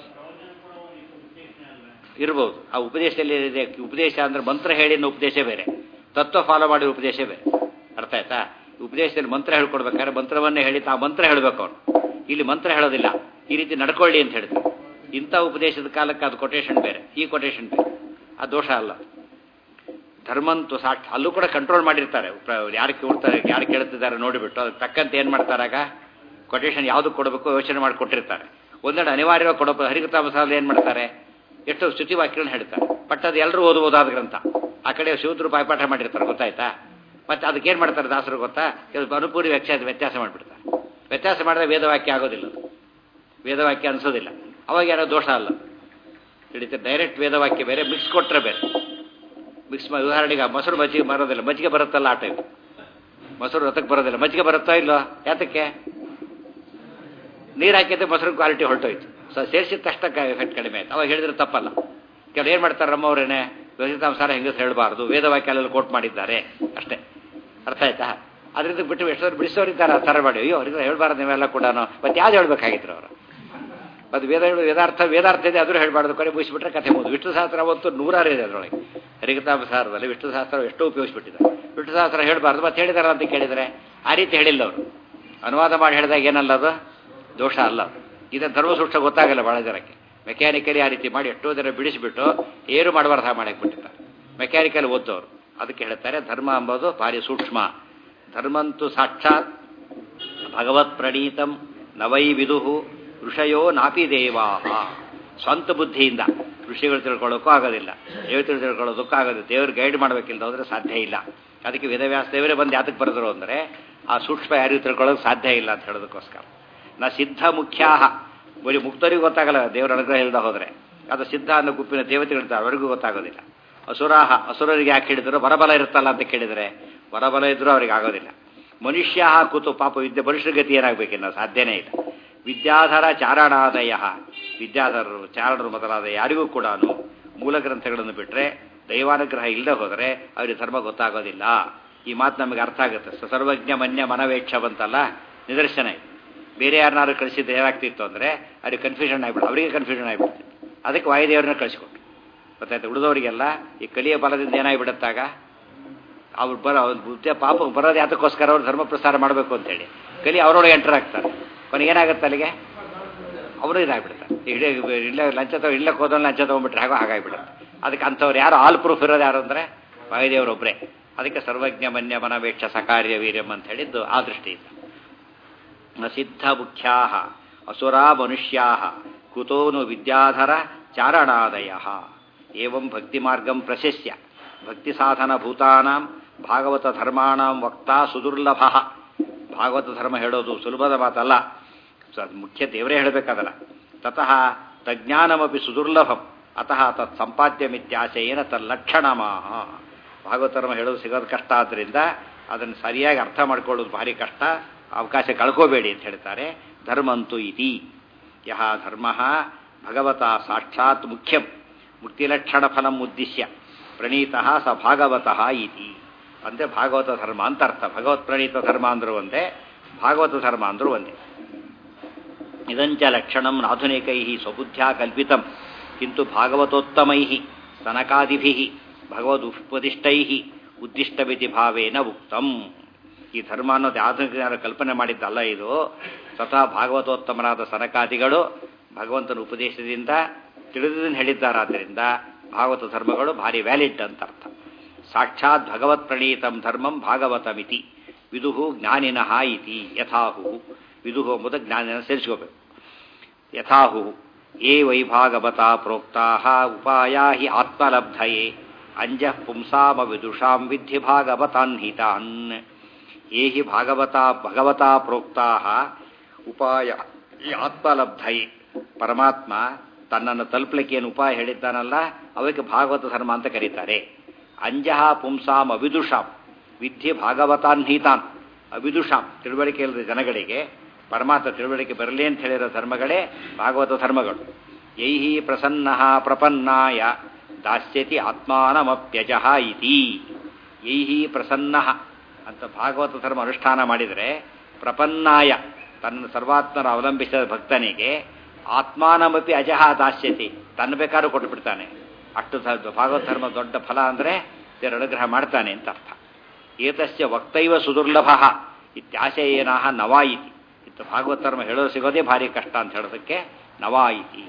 ಇರ್ಬೋದು ಆ ಉಪದೇಶದಲ್ಲಿ ಇದೆ ಉಪದೇಶ ಅಂದ್ರೆ ಮಂತ್ರ ಹೇಳಿನ ಉಪದೇಶ ಬೇರೆ ತತ್ವ ಫಾಲೋ ಮಾಡಿರೋ ಉಪದೇಶ ಬೇರೆ ಅರ್ಥ ಆಯ್ತಾ ಉಪದೇಶದಲ್ಲಿ ಮಂತ್ರ ಹೇಳ್ಕೊಡ್ಬೇಕಾದ್ರೆ ಮಂತ್ರವನ್ನೇ ಹೇಳಿ ಆ ಮಂತ್ರ ಹೇಳಬೇಕು ಅವನು ಇಲ್ಲಿ ಮಂತ್ರ ಹೇಳೋದಿಲ್ಲ ಈ ರೀತಿ ನಡ್ಕೊಳ್ಳಿ ಅಂತ ಹೇಳ್ತಾರೆ ಇಂಥ ಉಪದೇಶದ ಕಾಲಕ್ಕೆ ಅದು ಕೊಟೇಶನ್ ಬೇರೆ ಈ ಕೊಟೇಶನ್ ಬೇರೆ ಆ ದೋಷ ಅಲ್ಲ ಧರ್ಮಂತು ಸಾಕ್ಷ ಅಲ್ಲೂ ಕೂಡ ಕಂಟ್ರೋಲ್ ಮಾಡಿರ್ತಾರೆ ಯಾರು ಕೇಳ್ತಾರೆ ಯಾರು ಕೇಳ್ತಿದ್ದಾರೆ ನೋಡಿಬಿಟ್ಟು ಅದಕ್ಕೆ ತಕ್ಕಂತೆ ಏನು ಮಾಡ್ತಾರಾಗ ಕೊಟೇಶನ್ ಯಾವುದು ಕೊಡಬೇಕು ಯೋಚನೆ ಮಾಡಿ ಕೊಟ್ಟಿರ್ತಾರೆ ಒಂದೆರಡು ಅನಿವಾರ್ಯವಾಗಿ ಕೊಡಬೇಕು ಹರಿಕತಾ ಮಸಾಲ ಏನು ಮಾಡ್ತಾರೆ ಎಷ್ಟು ಸ್ತುತಿ ವಾಕ್ಯಗಳನ್ನ ಹೇಳ್ತಾರೆ ಬಟ್ ಅದು ಎಲ್ಲರೂ ಓದಬಹುದಾದ ಗ್ರಂಥ ಆ ಕಡೆ ಶಿವದ್ರು ಬಾಯ್ಪಾಠ ಮಾಡಿರ್ತಾರೆ ಗೊತ್ತಾಯ್ತಾ ಮತ್ತೆ ಅದಕ್ಕೆ ಏನು ಮಾಡ್ತಾರೆ ದಾಸರು ಗೊತ್ತಾ ಇದು ಅನುಪೂರಿ ವ್ಯತ್ಯಾಸ ವ್ಯತ್ಯಾಸ ಮಾಡಿಬಿಡ್ತಾರೆ ವ್ಯತ್ಯಾಸ ಮಾಡಿದ್ರೆ ವೇದವಾಕ್ಯ ಆಗೋದಿಲ್ಲ ಅದು ವೇದವಾಕ್ಯ ಅನಿಸೋದಿಲ್ಲ ಅವಾಗ ಯಾರೋ ದೋಷ ಅಲ್ಲ ಹಿಡಿತ ಡೈರೆಕ್ಟ್ ವೇದವಾಕ್ಯ ಬೇರೆ ಮಿಕ್ಸ್ ಕೊಟ್ಟರೆ ಬೇರೆ ಮಿಕ್ಸ್ ಮಾಡಿ ಉದಾಹರಣೆಗೆ ಮೊಸರು ಮಜ್ಜಿಗೆ ಬರೋದಿಲ್ಲ ಮಜ್ಜಿಗೆ ಬರುತ್ತಲ್ಲ ಆ ಟೈಪ್ ಮೊಸರು ರಥಕ್ಕೆ ಬರೋದಿಲ್ಲ ಮಜ್ಜಿಗೆ ಬರುತ್ತಾ ಇಲ್ಲೋ ಯಾತಕ್ಕೆ ನೀರು ಹಾಕಿದ್ರೆ ಮೊಸರು ಕ್ವಾಲಿಟಿ ಹೊರಟೋಯ್ತು ಸೊ ಸೇರಿಸಿದ ತಕ್ಷಣ ಎಫೆಕ್ಟ್ ಕಡಿಮೆ ಆಯ್ತು ಅವಾಗ ಹೇಳಿದ್ರೆ ತಪ್ಪಲ್ಲ ಕೆಲವು ಏನು ಮಾಡ್ತಾರೆ ನಮ್ಮವ್ರೇನೆ ಧ್ವಜಿತಾಂಸಾರ ಹೆಂಗಸ್ ಹೇಳಬಾರ್ದು ವೇದವಾಕ್ಯಲ್ಲೆಲ್ಲ ಕೋಟ್ ಮಾಡಿದ್ದಾರೆ ಅಷ್ಟೇ ಅರ್ಥ ಆಯ್ತಾ ಅದರಿಂದ ಬಿಟ್ಟು ಎಷ್ಟೋ ಬಿಡಿಸೋರಿದ್ದಾರೆ ಥರ ಮಾಡಿ ಅಯ್ಯೋ ಅವ್ರಿಗೆ ಹೇಳ್ಬಾರ್ದು ನೀವೆಲ್ಲ ಕೂಡ ಮತ್ತೆ ಯಾವ್ದು ಹೇಳ್ಬೇಕಾಗಿದ್ರು ಅವರು ಅದು ವೇದ ವೇದಾರ್ಥ ವೇದಾರ್ಥ ಇದೆ ಅದರೂ ಹೇಳಬಾರ್ದು ಕಡೆ ಮುಗಿಸ್ಬಿಟ್ರೆ ಕಥೆ ಮುಗಿದು ವಿಷ್ಣು ಸಹಸ್ರ ಅವತ್ತು ನೂರಾರು ಇದೆ ಅದರೊಳಗೆ ಹರಿಕತಾಪಸಾರದಲ್ಲಿ ವಿಷ್ಣು ಸಹಸ್ರ ಎಷ್ಟೋ ಉಪಯೋಗಿಸ್ಬಿಟ್ಟಿದ್ದಾರೆ ವಿಷ್ಣು ಸಹಸ್ರ ಹೇಳಬಾರ್ದು ಮತ್ತೆ ಹೇಳಿದಾರ ಅಂತ ಕೇಳಿದರೆ ಆ ರೀತಿ ಹೇಳಿಲ್ಲ ಅವರು ಅನುವಾದ ಮಾಡಿ ಹೇಳಿದಾಗ ಏನಲ್ಲ ಅದು ದೋಷ ಅಲ್ಲ ಇದನ್ನು ಧರ್ಮಸೂಕ್ಷ್ಮ ಗೊತ್ತಾಗಲ್ಲ ಭಾಳ ಜನಕ್ಕೆ ಮೆಕ್ಯಾನಿಕಲಿ ಆ ರೀತಿ ಮಾಡಿ ಎಷ್ಟೋ ಜನ ಬಿಡಿಸಿಬಿಟ್ಟು ಏನು ಮಾಡಬಾರ್ದು ಹಾಗೆ ಮಾಡಕ್ಕೆ ಬಿಟ್ಟಿರ್ತಾರೆ ಮೆಕ್ಯಾನಿಕಲ್ ಓದ್ದವರು ಅದಕ್ಕೆ ಹೇಳ್ತಾರೆ ಧರ್ಮ ಎಂಬುದು ಭಾರಿ ಸೂಕ್ಷ್ಮ ಧರ್ಮಂತು ಸಾಕ್ಷಾತ್ ಭಗವತ್ ಪ್ರಣೀತಂ ನವೈ ವಿದುಹು ಋಷಯೋ ನಾಪಿ ದೇವಾ ಸ್ವಂತ ಬುದ್ಧಿಯಿಂದ ಋಷಿಗಳು ತಿಳ್ಕೊಳ್ಳೋಕ್ಕೂ ಆಗೋದಿಲ್ಲ ದೇವತೆಗಳು ತಿಳ್ಕೊಳ್ಳೋದಕ್ಕೂ ಆಗೋದಿಲ್ಲ ದೇವರು ಗೈಡ್ ಮಾಡಬೇಕಿಲ್ಲ ಹೋದ್ರೆ ಸಾಧ್ಯ ಇಲ್ಲ ಅದಕ್ಕೆ ವೇದವ್ಯಾಸ ದೇವರೇ ಬಂದು ಯಾತಕ್ಕೆ ಬರೆದ್ರು ಅಂದರೆ ಆ ಸೂಕ್ಷ್ಮ ಯಾರಿಗೂ ತಿಳ್ಕೊಳ್ಳೋಕೆ ಸಾಧ್ಯ ಇಲ್ಲ ಅಂತ ಹೇಳೋದಕ್ಕೋಸ್ಕರ ನಾ ಸಿದ್ಧ ಮುಖ್ಯಾಹ ಬರೀ ಮುಕ್ತರಿಗೂ ಗೊತ್ತಾಗಲ್ಲ ದೇವರ ಅನುಗ್ರಹ ಇಲ್ಲದ ಹೋದರೆ ಅದು ಸಿದ್ಧ ಅನ್ನೋ ಗುಂಪಿನ ದೇವತೆಗಳಿರ್ತಾರೆ ಅವರಿಗೂ ಗೊತ್ತಾಗೋದಿಲ್ಲ ಅಸುರಾಹ ಅಸುರರಿಗೆ ಯಾಕೆ ಹೇಳಿದ್ರು ವರಬಲ ಇರುತ್ತಲ್ಲ ಅಂತ ಕೇಳಿದರೆ ವರಬಲ ಇದ್ರೂ ಅವ್ರಿಗೆ ಆಗೋದಿಲ್ಲ ಮನುಷ್ಯ ಕೂತು ಪಾಪ ವಿದ್ಯೆ ಮನುಷ್ಯರ ಗತಿ ಏನಾಗಬೇಕಿನ್ನ ಸಾಧ್ಯನೇ ಇಲ್ಲ ವಿದ್ಯಾಧರ ಚಾರಣಾದಯ ವಿದ್ಯಾಧರರು ಚಾರಣರು ಮೊದಲಾದ ಯಾರಿಗೂ ಕೂಡ ಮೂಲ ಗ್ರಂಥಗಳನ್ನು ಬಿಟ್ಟರೆ ದೈವಾನುಗ್ರಹ ಇಲ್ಲದೆ ಹೋದರೆ ಅವರಿಗೆ ಧರ್ಮ ಗೊತ್ತಾಗೋದಿಲ್ಲ ಈ ಮಾತು ನಮಗೆ ಅರ್ಥ ಆಗುತ್ತೆ ಸರ್ವಜ್ಞ ಮನ್ಯ ಮನವೇಕ್ಷ ಬಂತಲ್ಲ ನಿದರ್ಶನ ಇದೆ ಬೇರೆ ಯಾರನ್ನಾರು ಕಳಿಸಿದ್ರೆ ಏನಾಗ್ತಿತ್ತು ಅಂದರೆ ಅವ್ರಿಗೆ ಕನ್ಫ್ಯೂಷನ್ ಆಗಿಬಿಟ್ಟು ಅವರಿಗೆ ಕನ್ಫ್ಯೂಷನ್ ಆಗಿಬಿಡ್ತಿತ್ತು ಅದಕ್ಕೆ ವಾಯುದೇವರನ್ನ ಕಳಿಸ್ಕೊಟ್ರು ಗೊತ್ತಾಯ್ತು ಉಳಿದವರಿಗೆಲ್ಲ ಈ ಕಲಿಯ ಬಲದಿಂದ ಏನಾಗಿಬಿಡುತ್ತಾಗ ಅವ್ರು ಬರೋ ಬುದ್ಧ ಪಾಪ ಬರೋದು ಯಾತಕ್ಕೋಸ್ಕರ ಅವ್ರು ಧರ್ಮ ಪ್ರಸಾರ ಮಾಡಬೇಕು ಅಂತೇಳಿ ಕಲಿ ಅವರೊಳಗೆ ಎಂಟರ್ ಆಗ್ತಾರೆ ಕೊನೆಗೆ ಏನಾಗುತ್ತೆ ಅಲ್ಲಿಗೆ ಅವರು ಇದಾಗ್ಬಿಡ್ತಾರೆ ಇಡೀ ಇಲ್ಲ ಲಂಚ ತಗೋ ಇಲ್ಲಕ್ಕೆ ಹೋದವ್ರು ಲಂಚ ತೊಗೊಂಡ್ಬಿಟ್ರೆ ಹಾಗೋ ಹಾಗಾಗಿಬಿಡುತ್ತೆ ಅದಕ್ಕೆ ಅಂಥವ್ರು ಯಾರು ಆಲ್ ಪ್ರೂಫ್ ಇರೋದು ಯಾರು ಅಂದರೆ ವಾಯುದೇವರೊಬ್ಬರೇ ಅದಕ್ಕೆ ಸರ್ವಜ್ಞ ಮನ್ಯ ಮನವೇಕ್ಷ ಸಕಾರ್ಯ ವೀರ್ಯಂ ಅಂತ ಹೇಳಿದ್ದು ಆ ದೃಷ್ಟಿಯಿಂದ ನ ಸಿದ್ಧ ಮುಖ್ಯಾ ಅಸುರಾ ಮನುಷ್ಯಾ ಕುತೋನು ವಿದ್ಯಾಧರ ಚಾರಣಾದಯ ಏವಂ ಭಕ್ತಿ ಮಾರ್ಗಂ ಪ್ರಶಸ್ಯ ಭಕ್ತಿ ಸಾಧನ ಭೂತಾನಾಂ ಭಾಗವತ ಧರ್ಮಾಣಂ ವಕ್ತಾ ಸುದುರ್ಲಭ ಭಾಗವತ ಧರ್ಮ ಹೇಳೋದು ಸುಲಭದ ಮಾತಲ್ಲ ಅದು ಮುಖ್ಯ ದೇವರೇ ಹೇಳಬೇಕಾದಲ್ಲ ತತಃ ತಜ್ಞಾನಮಪಿ ಸುದುರ್ಲಭಂ ಅತಃ ತತ್ ಸಂಪಾದ್ಯಮಿತ್ಯಾಶಯೇನ ತಲ್ಲಕ್ಷಣಮಾಹ ಭಾಗವತ ಧರ್ಮ ಹೇಳೋದು ಸಿಗೋದು ಕಷ್ಟ ಆದ್ದರಿಂದ ಅದನ್ನು ಸರಿಯಾಗಿ ಅರ್ಥ ಮಾಡ್ಕೊಳ್ಳೋದು ಭಾರಿ ಕಷ್ಟ ಅವಕಾಶ ಕಳ್ಕೋಬೇಡಿ ಅಂತ ಹೇಳ್ತಾರೆ ಧರ್ಮಂತು ಇತಿ ಯಹ ಧರ್ಮ ಭಗವತ ಸಾಕ್ಷಾತ್ ಮುಖ್ಯಂ ಮುಕ್ತಿಲಕ್ಷಣ ಫಲಂ ಉದ್ದೇಶ್ಯ ಪ್ರಣೀತಃ ಸ ಭಾಗವತಃ ಇತಿ ಅಂದರೆ ಭಾಗವತ ಧರ್ಮ ಅಂತ ಅರ್ಥ ಭಗವತ್ ಪ್ರಣೀತ ಧರ್ಮ ಅಂದ್ರೂ ಒಂದೇ ಭಾಗವತ ಧರ್ಮ ಅಂದ್ರೂ ಒಂದೇ ಇದಂಚ ಲಕ್ಷಣಂ ಆಧುನಿಕೈ ಸ್ವಬುದ್ಧ್ಯಾ ಕಲ್ಪಿತಂ ಕಿಂತು ಭಾಗವತೋತ್ತಮೈ ಸನಕಾದಿಭಿ ಭಗವದುಪದಿಷ್ಟೈ ಉದ್ದಿಷ್ಟವಿತಿ ಭಾವೇನ ಉಕ್ತಂ ಈ ಧರ್ಮ ಅನ್ನೋದು ಆಧುನಿಕ ಕಲ್ಪನೆ ಮಾಡಿದ್ದಲ್ಲ ಇದು ಸ್ವತಃ ಭಾಗವತೋತ್ತಮರಾದ ಸನಕಾದಿಗಳು ಭಗವಂತನ ಉಪದೇಶದಿಂದ ತಿಳಿದನ್ನು ಹೇಳಿದ್ದಾರಾದ್ದರಿಂದ ಭಾಗವತ ಧರ್ಮಗಳು ಭಾರಿ ವ್ಯಾಲಿಡ್ ಅಂತ ಅರ್ಥ ಸಾಕ್ಷಾತ್ ಭಗವತ್ ಪ್ರಣೀತಂ ಧರ್ಮಂ ಭಾಗವತಮಿತಿ ವಿದುಹು ಜ್ಞಾನಿನಃ ಇತಿ ಯಥಾಹು ವಿದುಹು ಎಂಬುದು ಜ್ಞಾನಿನ ಸೇರಿಸ್ಕೋಬೇಕು ಯಥಾಹು ಯೇ ವೈಭಾಗವತ ಪ್ರೋಕ್ತಾ ಉಪಾಯಾ ಹಿ ಆತ್ಮಲಬ್ಧಯೇ ಅಂಜ ಪುಂಸಾಮ ವಿದುಷಾಂ ವಿಧಿ ಭಾಗವತಾನ್ ಹಿತಾನ್ ಯೇ ಹಿ ಭಾಗವತ ಭಗವತಾ ಪ್ರೋಕ್ತಾ ಉಪಾಯ ಈ ಆತ್ಮಲಬ್ಧಯೇ ಪರಮಾತ್ಮ ತನ್ನನ್ನು ತಲುಪಲಿಕ್ಕೆ ಏನು ಉಪಾಯ ಹೇಳಿದ್ದಾನಲ್ಲ ಅವಕ್ಕೆ ಭಾಗವತ ಧರ್ಮ ಅಂತ ಕರೀತಾರೆ ಅಂಜಹ ಪುಂಸಾಂ ಅವಿದುಷಾಂ ವಿದ್ಯೆ ಭಾಗವತಾನ್ ಹೀತಾನ್ ಅವಿದುಷಾಂ ತಿಳುವಳಿಕೆ ಇಲ್ಲದ ಜನಗಳಿಗೆ ಪರಮಾತ್ಮ ತಿಳುವಳಿಕೆ ಬರಲಿ ಅಂತ ಹೇಳಿರೋ ಧರ್ಮಗಳೇ ಭಾಗವತ ಧರ್ಮಗಳು ಯೈಹಿ ಪ್ರಸನ್ನ ಪ್ರಪನ್ನಾಯ ದಾಸ್ಯತಿ ಆತ್ಮಾನಮಪ್ಯಜಃ ಇತಿ ಯೈಹಿ ಪ್ರಸನ್ನ ಅಂತ ಭಾಗವತ ಧರ್ಮ ಅನುಷ್ಠಾನ ಮಾಡಿದರೆ ಪ್ರಪನ್ನಾಯ ತನ್ನ ಸರ್ವಾತ್ಮರ ಅವಲಂಬಿಸಿದ ಭಕ್ತನಿಗೆ ಆತ್ಮಾನಮಪಿ ಅಜಹ ದಾಸ್ಯತಿ ತನ್ನ ಬೇಕಾದ್ರೂ ಕೊಟ್ಟು ಬಿಡ್ತಾನೆ ಅಷ್ಟು ಭಾಗವತ ಧರ್ಮ ದೊಡ್ಡ ಫಲ ಅಂದರೆ ದೇವರ ಅನುಗ್ರಹ ಮಾಡ್ತಾನೆ ಅಂತ ಅರ್ಥ ಏತಸ್ಯ ವಕ್ತೈವ ಸುದುರ್ಲಭ ಇತ್ಯಾಶಯೇನಾಹ ನವಾಯಿತಿ ಇತ್ತು ಭಾಗವತ ಧರ್ಮ ಹೇಳೋದು ಸಿಗೋದೇ ಭಾರಿ ಕಷ್ಟ ಅಂತ ಹೇಳೋದಕ್ಕೆ ನವಾಯಿತಿ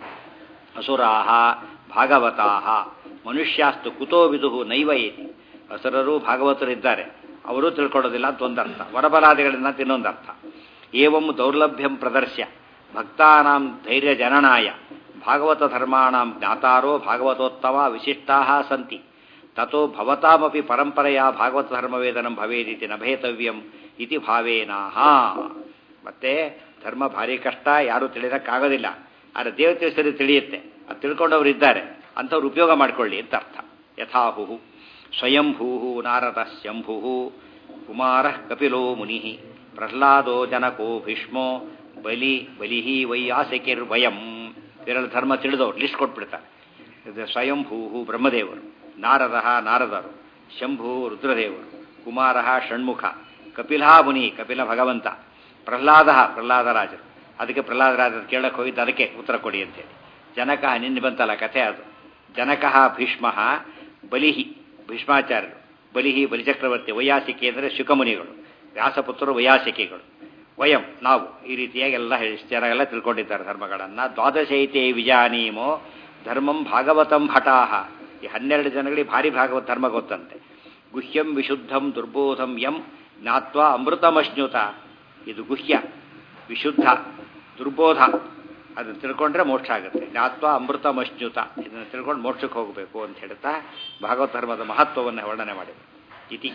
ಅಸುರಾಹ ಭಾಗವತಾಹ ಮನುಷ್ಯಾಸ್ತು ಕುತೋ ವಿದುಹು ನೈವಯೇತಿ ಅಸುರರು ಭಾಗವತರಿದ್ದಾರೆ ಅವರು ತಿಳ್ಕೊಳ್ಳೋದಿಲ್ಲ ಅಂತ ಒಂದರ್ಥ ವರಬಲಾದಿಗಳಿಂದ ಇನ್ನೊಂದರ್ಥ ಏವಂ ದೌರ್ಲಭ್ಯಂ ಪ್ರದರ್ಶ್ಯ ಭಕ್ತಾನಾಂ ಧೈರ್ಯ ಜನನಾಯ ಭಾಗವತ ಧರ್ಮಾಣಾಂ ಜ್ಞಾತಾರೋ ಭಾಗವತೋತ್ತಮ ವಿಶಿಷ್ಟಾ ಸಂತಿ ತಥೋ ಭವತಾಮಪಿ ಪರಂಪರೆಯ ಭಾಗವತ ಧರ್ಮವೇದನಂ ಭವೇದಿತಿ ನಭೇತವ್ಯಂ ಇತಿ ಭಾವೇನಾಹ ಮತ್ತೆ ಧರ್ಮ ಭಾರಿ ಕಷ್ಟ ಯಾರೂ ತಿಳಿಯೋಕ್ಕಾಗೋದಿಲ್ಲ ಆದರೆ ದೇವತೆ ಸರಿ ತಿಳಿಯುತ್ತೆ ಅದು ತಿಳ್ಕೊಂಡವ್ರು ಇದ್ದಾರೆ ಅಂಥವ್ರು ಉಪಯೋಗ ಮಾಡಿಕೊಳ್ಳಿ ಅಂತ ಅರ್ಥ ಯಥಾಹು ಸ್ವಯಂಭೂ ನಾರದ ಶಂಭು ಕುಮಾರ ಕಪಿಲೋ ಮುನಿ ಪ್ರಹ್ಲಾದೋ ಜನಕೋ ಭೀಷ್ಮೋ ಬಲಿ ಬಲಿಹಿ ವೈಯಾಸಿಕಿರ್ ವಯಂ ಇದರಲ್ಲಿ ಧರ್ಮ ತಿಳಿದವರು ಲಿಸ್ಟ್ ಕೊಟ್ಬಿಡ್ತಾರೆ ಇದು ಸ್ವಯಂಭೂ ಬ್ರಹ್ಮದೇವರು ನಾರದ ನಾರದರು ಶಂಭು ರುದ್ರದೇವರು ಕುಮಾರ ಷಣ್ಮುಖ ಕಪಿಲಾ ಮುನಿ ಕಪಿಲ ಭಗವಂತ ಪ್ರಹ್ಲಾದ ಪ್ರಹ್ಲಾದರಾಜರು ಅದಕ್ಕೆ ಪ್ರಹ್ಲಾದರಾಜರು ಕೇಳಕ್ಕೆ ಹೋಗಿದ್ದು ಅದಕ್ಕೆ ಉತ್ತರ ಕೊಡಿ ಅಂತೇಳಿ ಜನಕ ನಿನ್ನೆ ಬಂತಲ್ಲ ಕಥೆ ಅದು ಜನಕ ಭೀಷ್ಮ ಬಲಿಹಿ ಭೀಷ್ಮಾಚಾರ್ಯರು ಬಲಿಹಿ ಬಲಿಚಕ್ರವರ್ತಿ ವೈಯಾಸಿಕೆ ಅಂದರೆ ಶುಕಮುನಿಗಳು ವ್ಯಾಸಪುತ್ರರು ವೈಯಾಸಿಕೆಗಳು ವಯಂ ನಾವು ಈ ರೀತಿಯಾಗಿ ಎಲ್ಲ ಜನ ಎಲ್ಲ ತಿಳ್ಕೊಂಡಿದ್ದಾರೆ ಧರ್ಮಗಳನ್ನು ದ್ವಾದಶೈತೆ ವಿಜಾನೀಮೋ ಧರ್ಮಂ ಭಾಗವತಂ ಭಟಾಹ ಈ ಹನ್ನೆರಡು ಜನಗಳಿಗೆ ಭಾರಿ ಭಾಗವತ ಧರ್ಮ ಗೊತ್ತಂತೆ ಗುಹ್ಯಂ ವಿಶುದ್ಧಂ ದುರ್ಬೋಧಂ ಯಂ ಜ್ಞಾತ್ವಾ ಅಮೃತಮಶ್ನುತ ಇದು ಗುಹ್ಯ ವಿಶುದ್ಧ ದುರ್ಬೋಧ ಅದನ್ನು ತಿಳ್ಕೊಂಡ್ರೆ ಮೋಕ್ಷ ಆಗುತ್ತೆ ಜ್ಞಾತ್ವ ಅಮೃತಮಶ್ನುತ ಇದನ್ನು ತಿಳ್ಕೊಂಡು ಮೋಕ್ಷಕ್ಕೆ ಹೋಗಬೇಕು ಅಂತ ಹೇಳ್ತಾ ಭಾಗವತ ಧರ್ಮದ ಮಹತ್ವವನ್ನು ವರ್ಣನೆ ಮಾಡಿದೆ ಇತಿ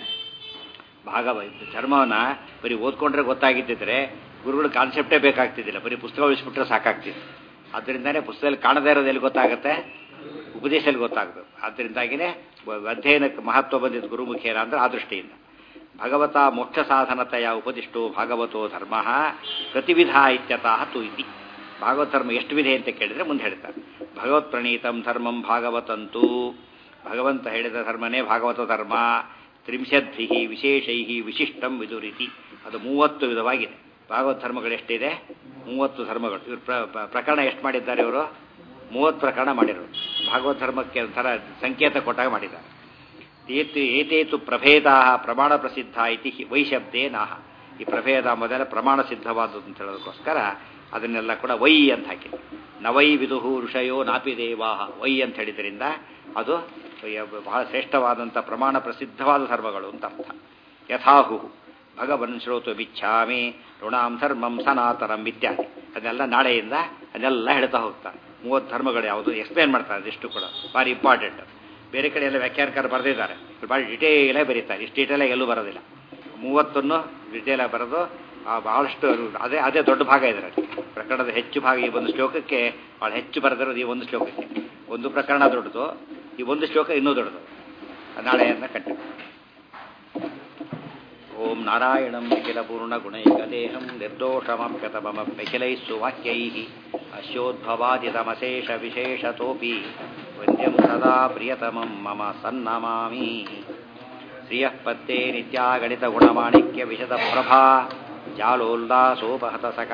ಭಾಗವ ಧರ್ಮವನ್ನು ಬರೀ ಓದ್ಕೊಂಡ್ರೆ ಗೊತ್ತಾಗಿದ್ದಿದ್ರೆ ಗುರುಗಳು ಕಾನ್ಸೆಪ್ಟೇ ಬೇಕಾಗ್ತಿದ್ದಿಲ್ಲ ಬರೀ ಪುಸ್ತಕ ಉಳಿಸ್ಬಿಟ್ರೆ ಸಾಕಾಗ್ತಿತ್ತು ಅದರಿಂದನೇ ಪುಸ್ತಕದಲ್ಲಿ ಕಾಣದೇ ಇರೋದು ಎಲ್ಲಿ ಗೊತ್ತಾಗುತ್ತೆ ಉಪದೇಶದಲ್ಲಿ ಗೊತ್ತಾಗಬೇಕು ಆದ್ದರಿಂದಾಗಿನೇ ಅಧ್ಯಯನಕ್ಕೆ ಮಹತ್ವ ಬಂದಿದ್ದು ಗುರುಮುಖೇನ ಅಂದ್ರೆ ಆ ದೃಷ್ಟಿಯಿಂದ ಭಗವತ ಮೋಕ್ಷ ಸಾಧನತೆಯ ಉಪದಿಷ್ಟೋ ಭಾಗವತೋ ಧರ್ಮ ಪ್ರತಿವಿಧ ಇತ್ಯತಃ ತು ಇತಿ ಭಾಗವತ ಧರ್ಮ ಎಷ್ಟು ವಿಧೆ ಅಂತ ಕೇಳಿದ್ರೆ ಮುಂದೆ ಹೇಳ್ತಾರೆ ಭಗವತ್ ಪ್ರಣೀತಂ ಧರ್ಮಂ ಭಾಗವತಂತೂ ಭಗವಂತ ಹೇಳಿದ ಧರ್ಮನೇ ಭಾಗವತ ಧರ್ಮ ತ್ರಿಂಶದ್ಭಿ ವಿಶೇಷೈ ವಿಶಿಷ್ಟಂ ವಿದುರಿತಿ ಅದು ಮೂವತ್ತು ವಿಧವಾಗಿದೆ ಭಾಗವತ ಧರ್ಮಗಳು ಎಷ್ಟಿದೆ ಮೂವತ್ತು ಧರ್ಮಗಳು ಇವರು ಪ್ರಕರಣ ಎಷ್ಟು ಮಾಡಿದ್ದಾರೆ ಇವರು ಮೂವತ್ತು ಪ್ರಕರಣ ಮಾಡಿರೋರು ಭಾಗವತ ಧರ್ಮಕ್ಕೆ ಒಂಥರ ಸಂಕೇತ ಕೊಟ್ಟಾಗ ಮಾಡಿದ್ದಾರೆ ಏತು ಏತೇತು ಪ್ರಭೇದ ಪ್ರಮಾಣ ಪ್ರಸಿದ್ಧ ಇತಿ ವೈಶಬ್ದೇ ನಾಹ ಈ ಪ್ರಭೇದ ಮೊದಲ ಪ್ರಮಾಣ ಸಿದ್ಧವಾದದ್ದು ಅಂತ ಹೇಳೋದಕ್ಕೋಸ್ಕರ ಅದನ್ನೆಲ್ಲ ಕೂಡ ವೈ ಅಂತ ಹಾಕಿದೆ ನವೈ ವಿದುಹು ಋಷಯೋ ನಾಪಿ ದೇವಾಹ ವೈ ಅಂತ ಹೇಳಿದ್ರಿಂದ ಅದು ಬಹಳ ಶ್ರೇಷ್ಠವಾದಂಥ ಪ್ರಮಾಣ ಪ್ರಸಿದ್ಧವಾದ ಧರ್ಮಗಳು ಅಂತ ಅರ್ಥ ಯಥಾಹು ಭಗವನ್ ಶ್ರೋತು ಬಿಚ್ಛಾಮಿ ಋಣಾಂ ಧರ್ಮಂ ಸನಾತನಂ ಇತ್ಯಾದಿ ಅದನ್ನೆಲ್ಲ ನಾಳೆಯಿಂದ ಅದನ್ನೆಲ್ಲ ಹೇಳ್ತಾ ಹೋಗ್ತಾರೆ ಮೂವತ್ತು ಧರ್ಮಗಳು ಯಾವುದು ಎಕ್ಸ್ಪ್ಲೇನ್ ಮಾಡ್ತಾರೆ ಅದೆಷ್ಟು ಕೂಡ ಭಾರಿ ಇಂಪಾರ್ಟೆಂಟ್ ಬೇರೆ ಕಡೆ ಎಲ್ಲ ವ್ಯಾಖ್ಯಾನಕಾರ ಬರೆದಿದ್ದಾರೆ ಭಾಳ ಡಿಟೇಲಾಗಿ ಬರೀತಾರೆ ಇಷ್ಟು ಡೀಟೇಲಾಗಿ ಎಲ್ಲೂ ಬರೋದಿಲ್ಲ ಮೂವತ್ತನ್ನು ಡಿಟೇಲಾಗಿ ಬರೆದು ಬಹಳಷ್ಟು ಅದೇ ಅದೇ ದೊಡ್ಡ ಭಾಗ ಇದರಲ್ಲಿ ಪ್ರಕರಣದ ಹೆಚ್ಚು ಭಾಗ ಈ ಒಂದು ಶ್ಲೋಕಕ್ಕೆ ಭಾಳ ಹೆಚ್ಚು ಬರೆದಿರೋದು ಈ ಒಂದು ಶ್ಲೋಕಕ್ಕೆ ಒಂದು ಪ್ರಕರಣ ದೊಡ್ಡದು ಈ ಒಂದು ಶ್ಲೋಕ ಇನ್ನೂ ದೊಡ್ಡದು ನಾಳೆಯನ್ನು ಕಂಟಿನ್ಯೂ ಓಂ ನಾರಾಯಣಂ ನಿಖಿಲಪೂರ್ಣಗುಣೈಕದೇಹಂ ನಿರ್ದೋಷಮಪ್ಯತಮಪ್ಯಖಿಲೈः ಸುವಾಕ್ಯೈः ಅಸ್ಯೋದ್ಭವಾದಿತಮಶೇಷವಿಶೇಷತೋಪಿ ವಂದ್ಯಂ ಸದಾ ಪ್ರಿಯತಮಂ ಮಮ ಸನ್ನಮಾಮಿ ಶ್ರಿಯಃ ಪತ್ತೇ ನಿತ್ಯಾಗಣಿತಗುಣಮಾಣಿಕ್ಯವಿಶದಪ್ರಭಾ ಜಾಲೋಲ್ಲಾಸೋಪಹತ ಸಕ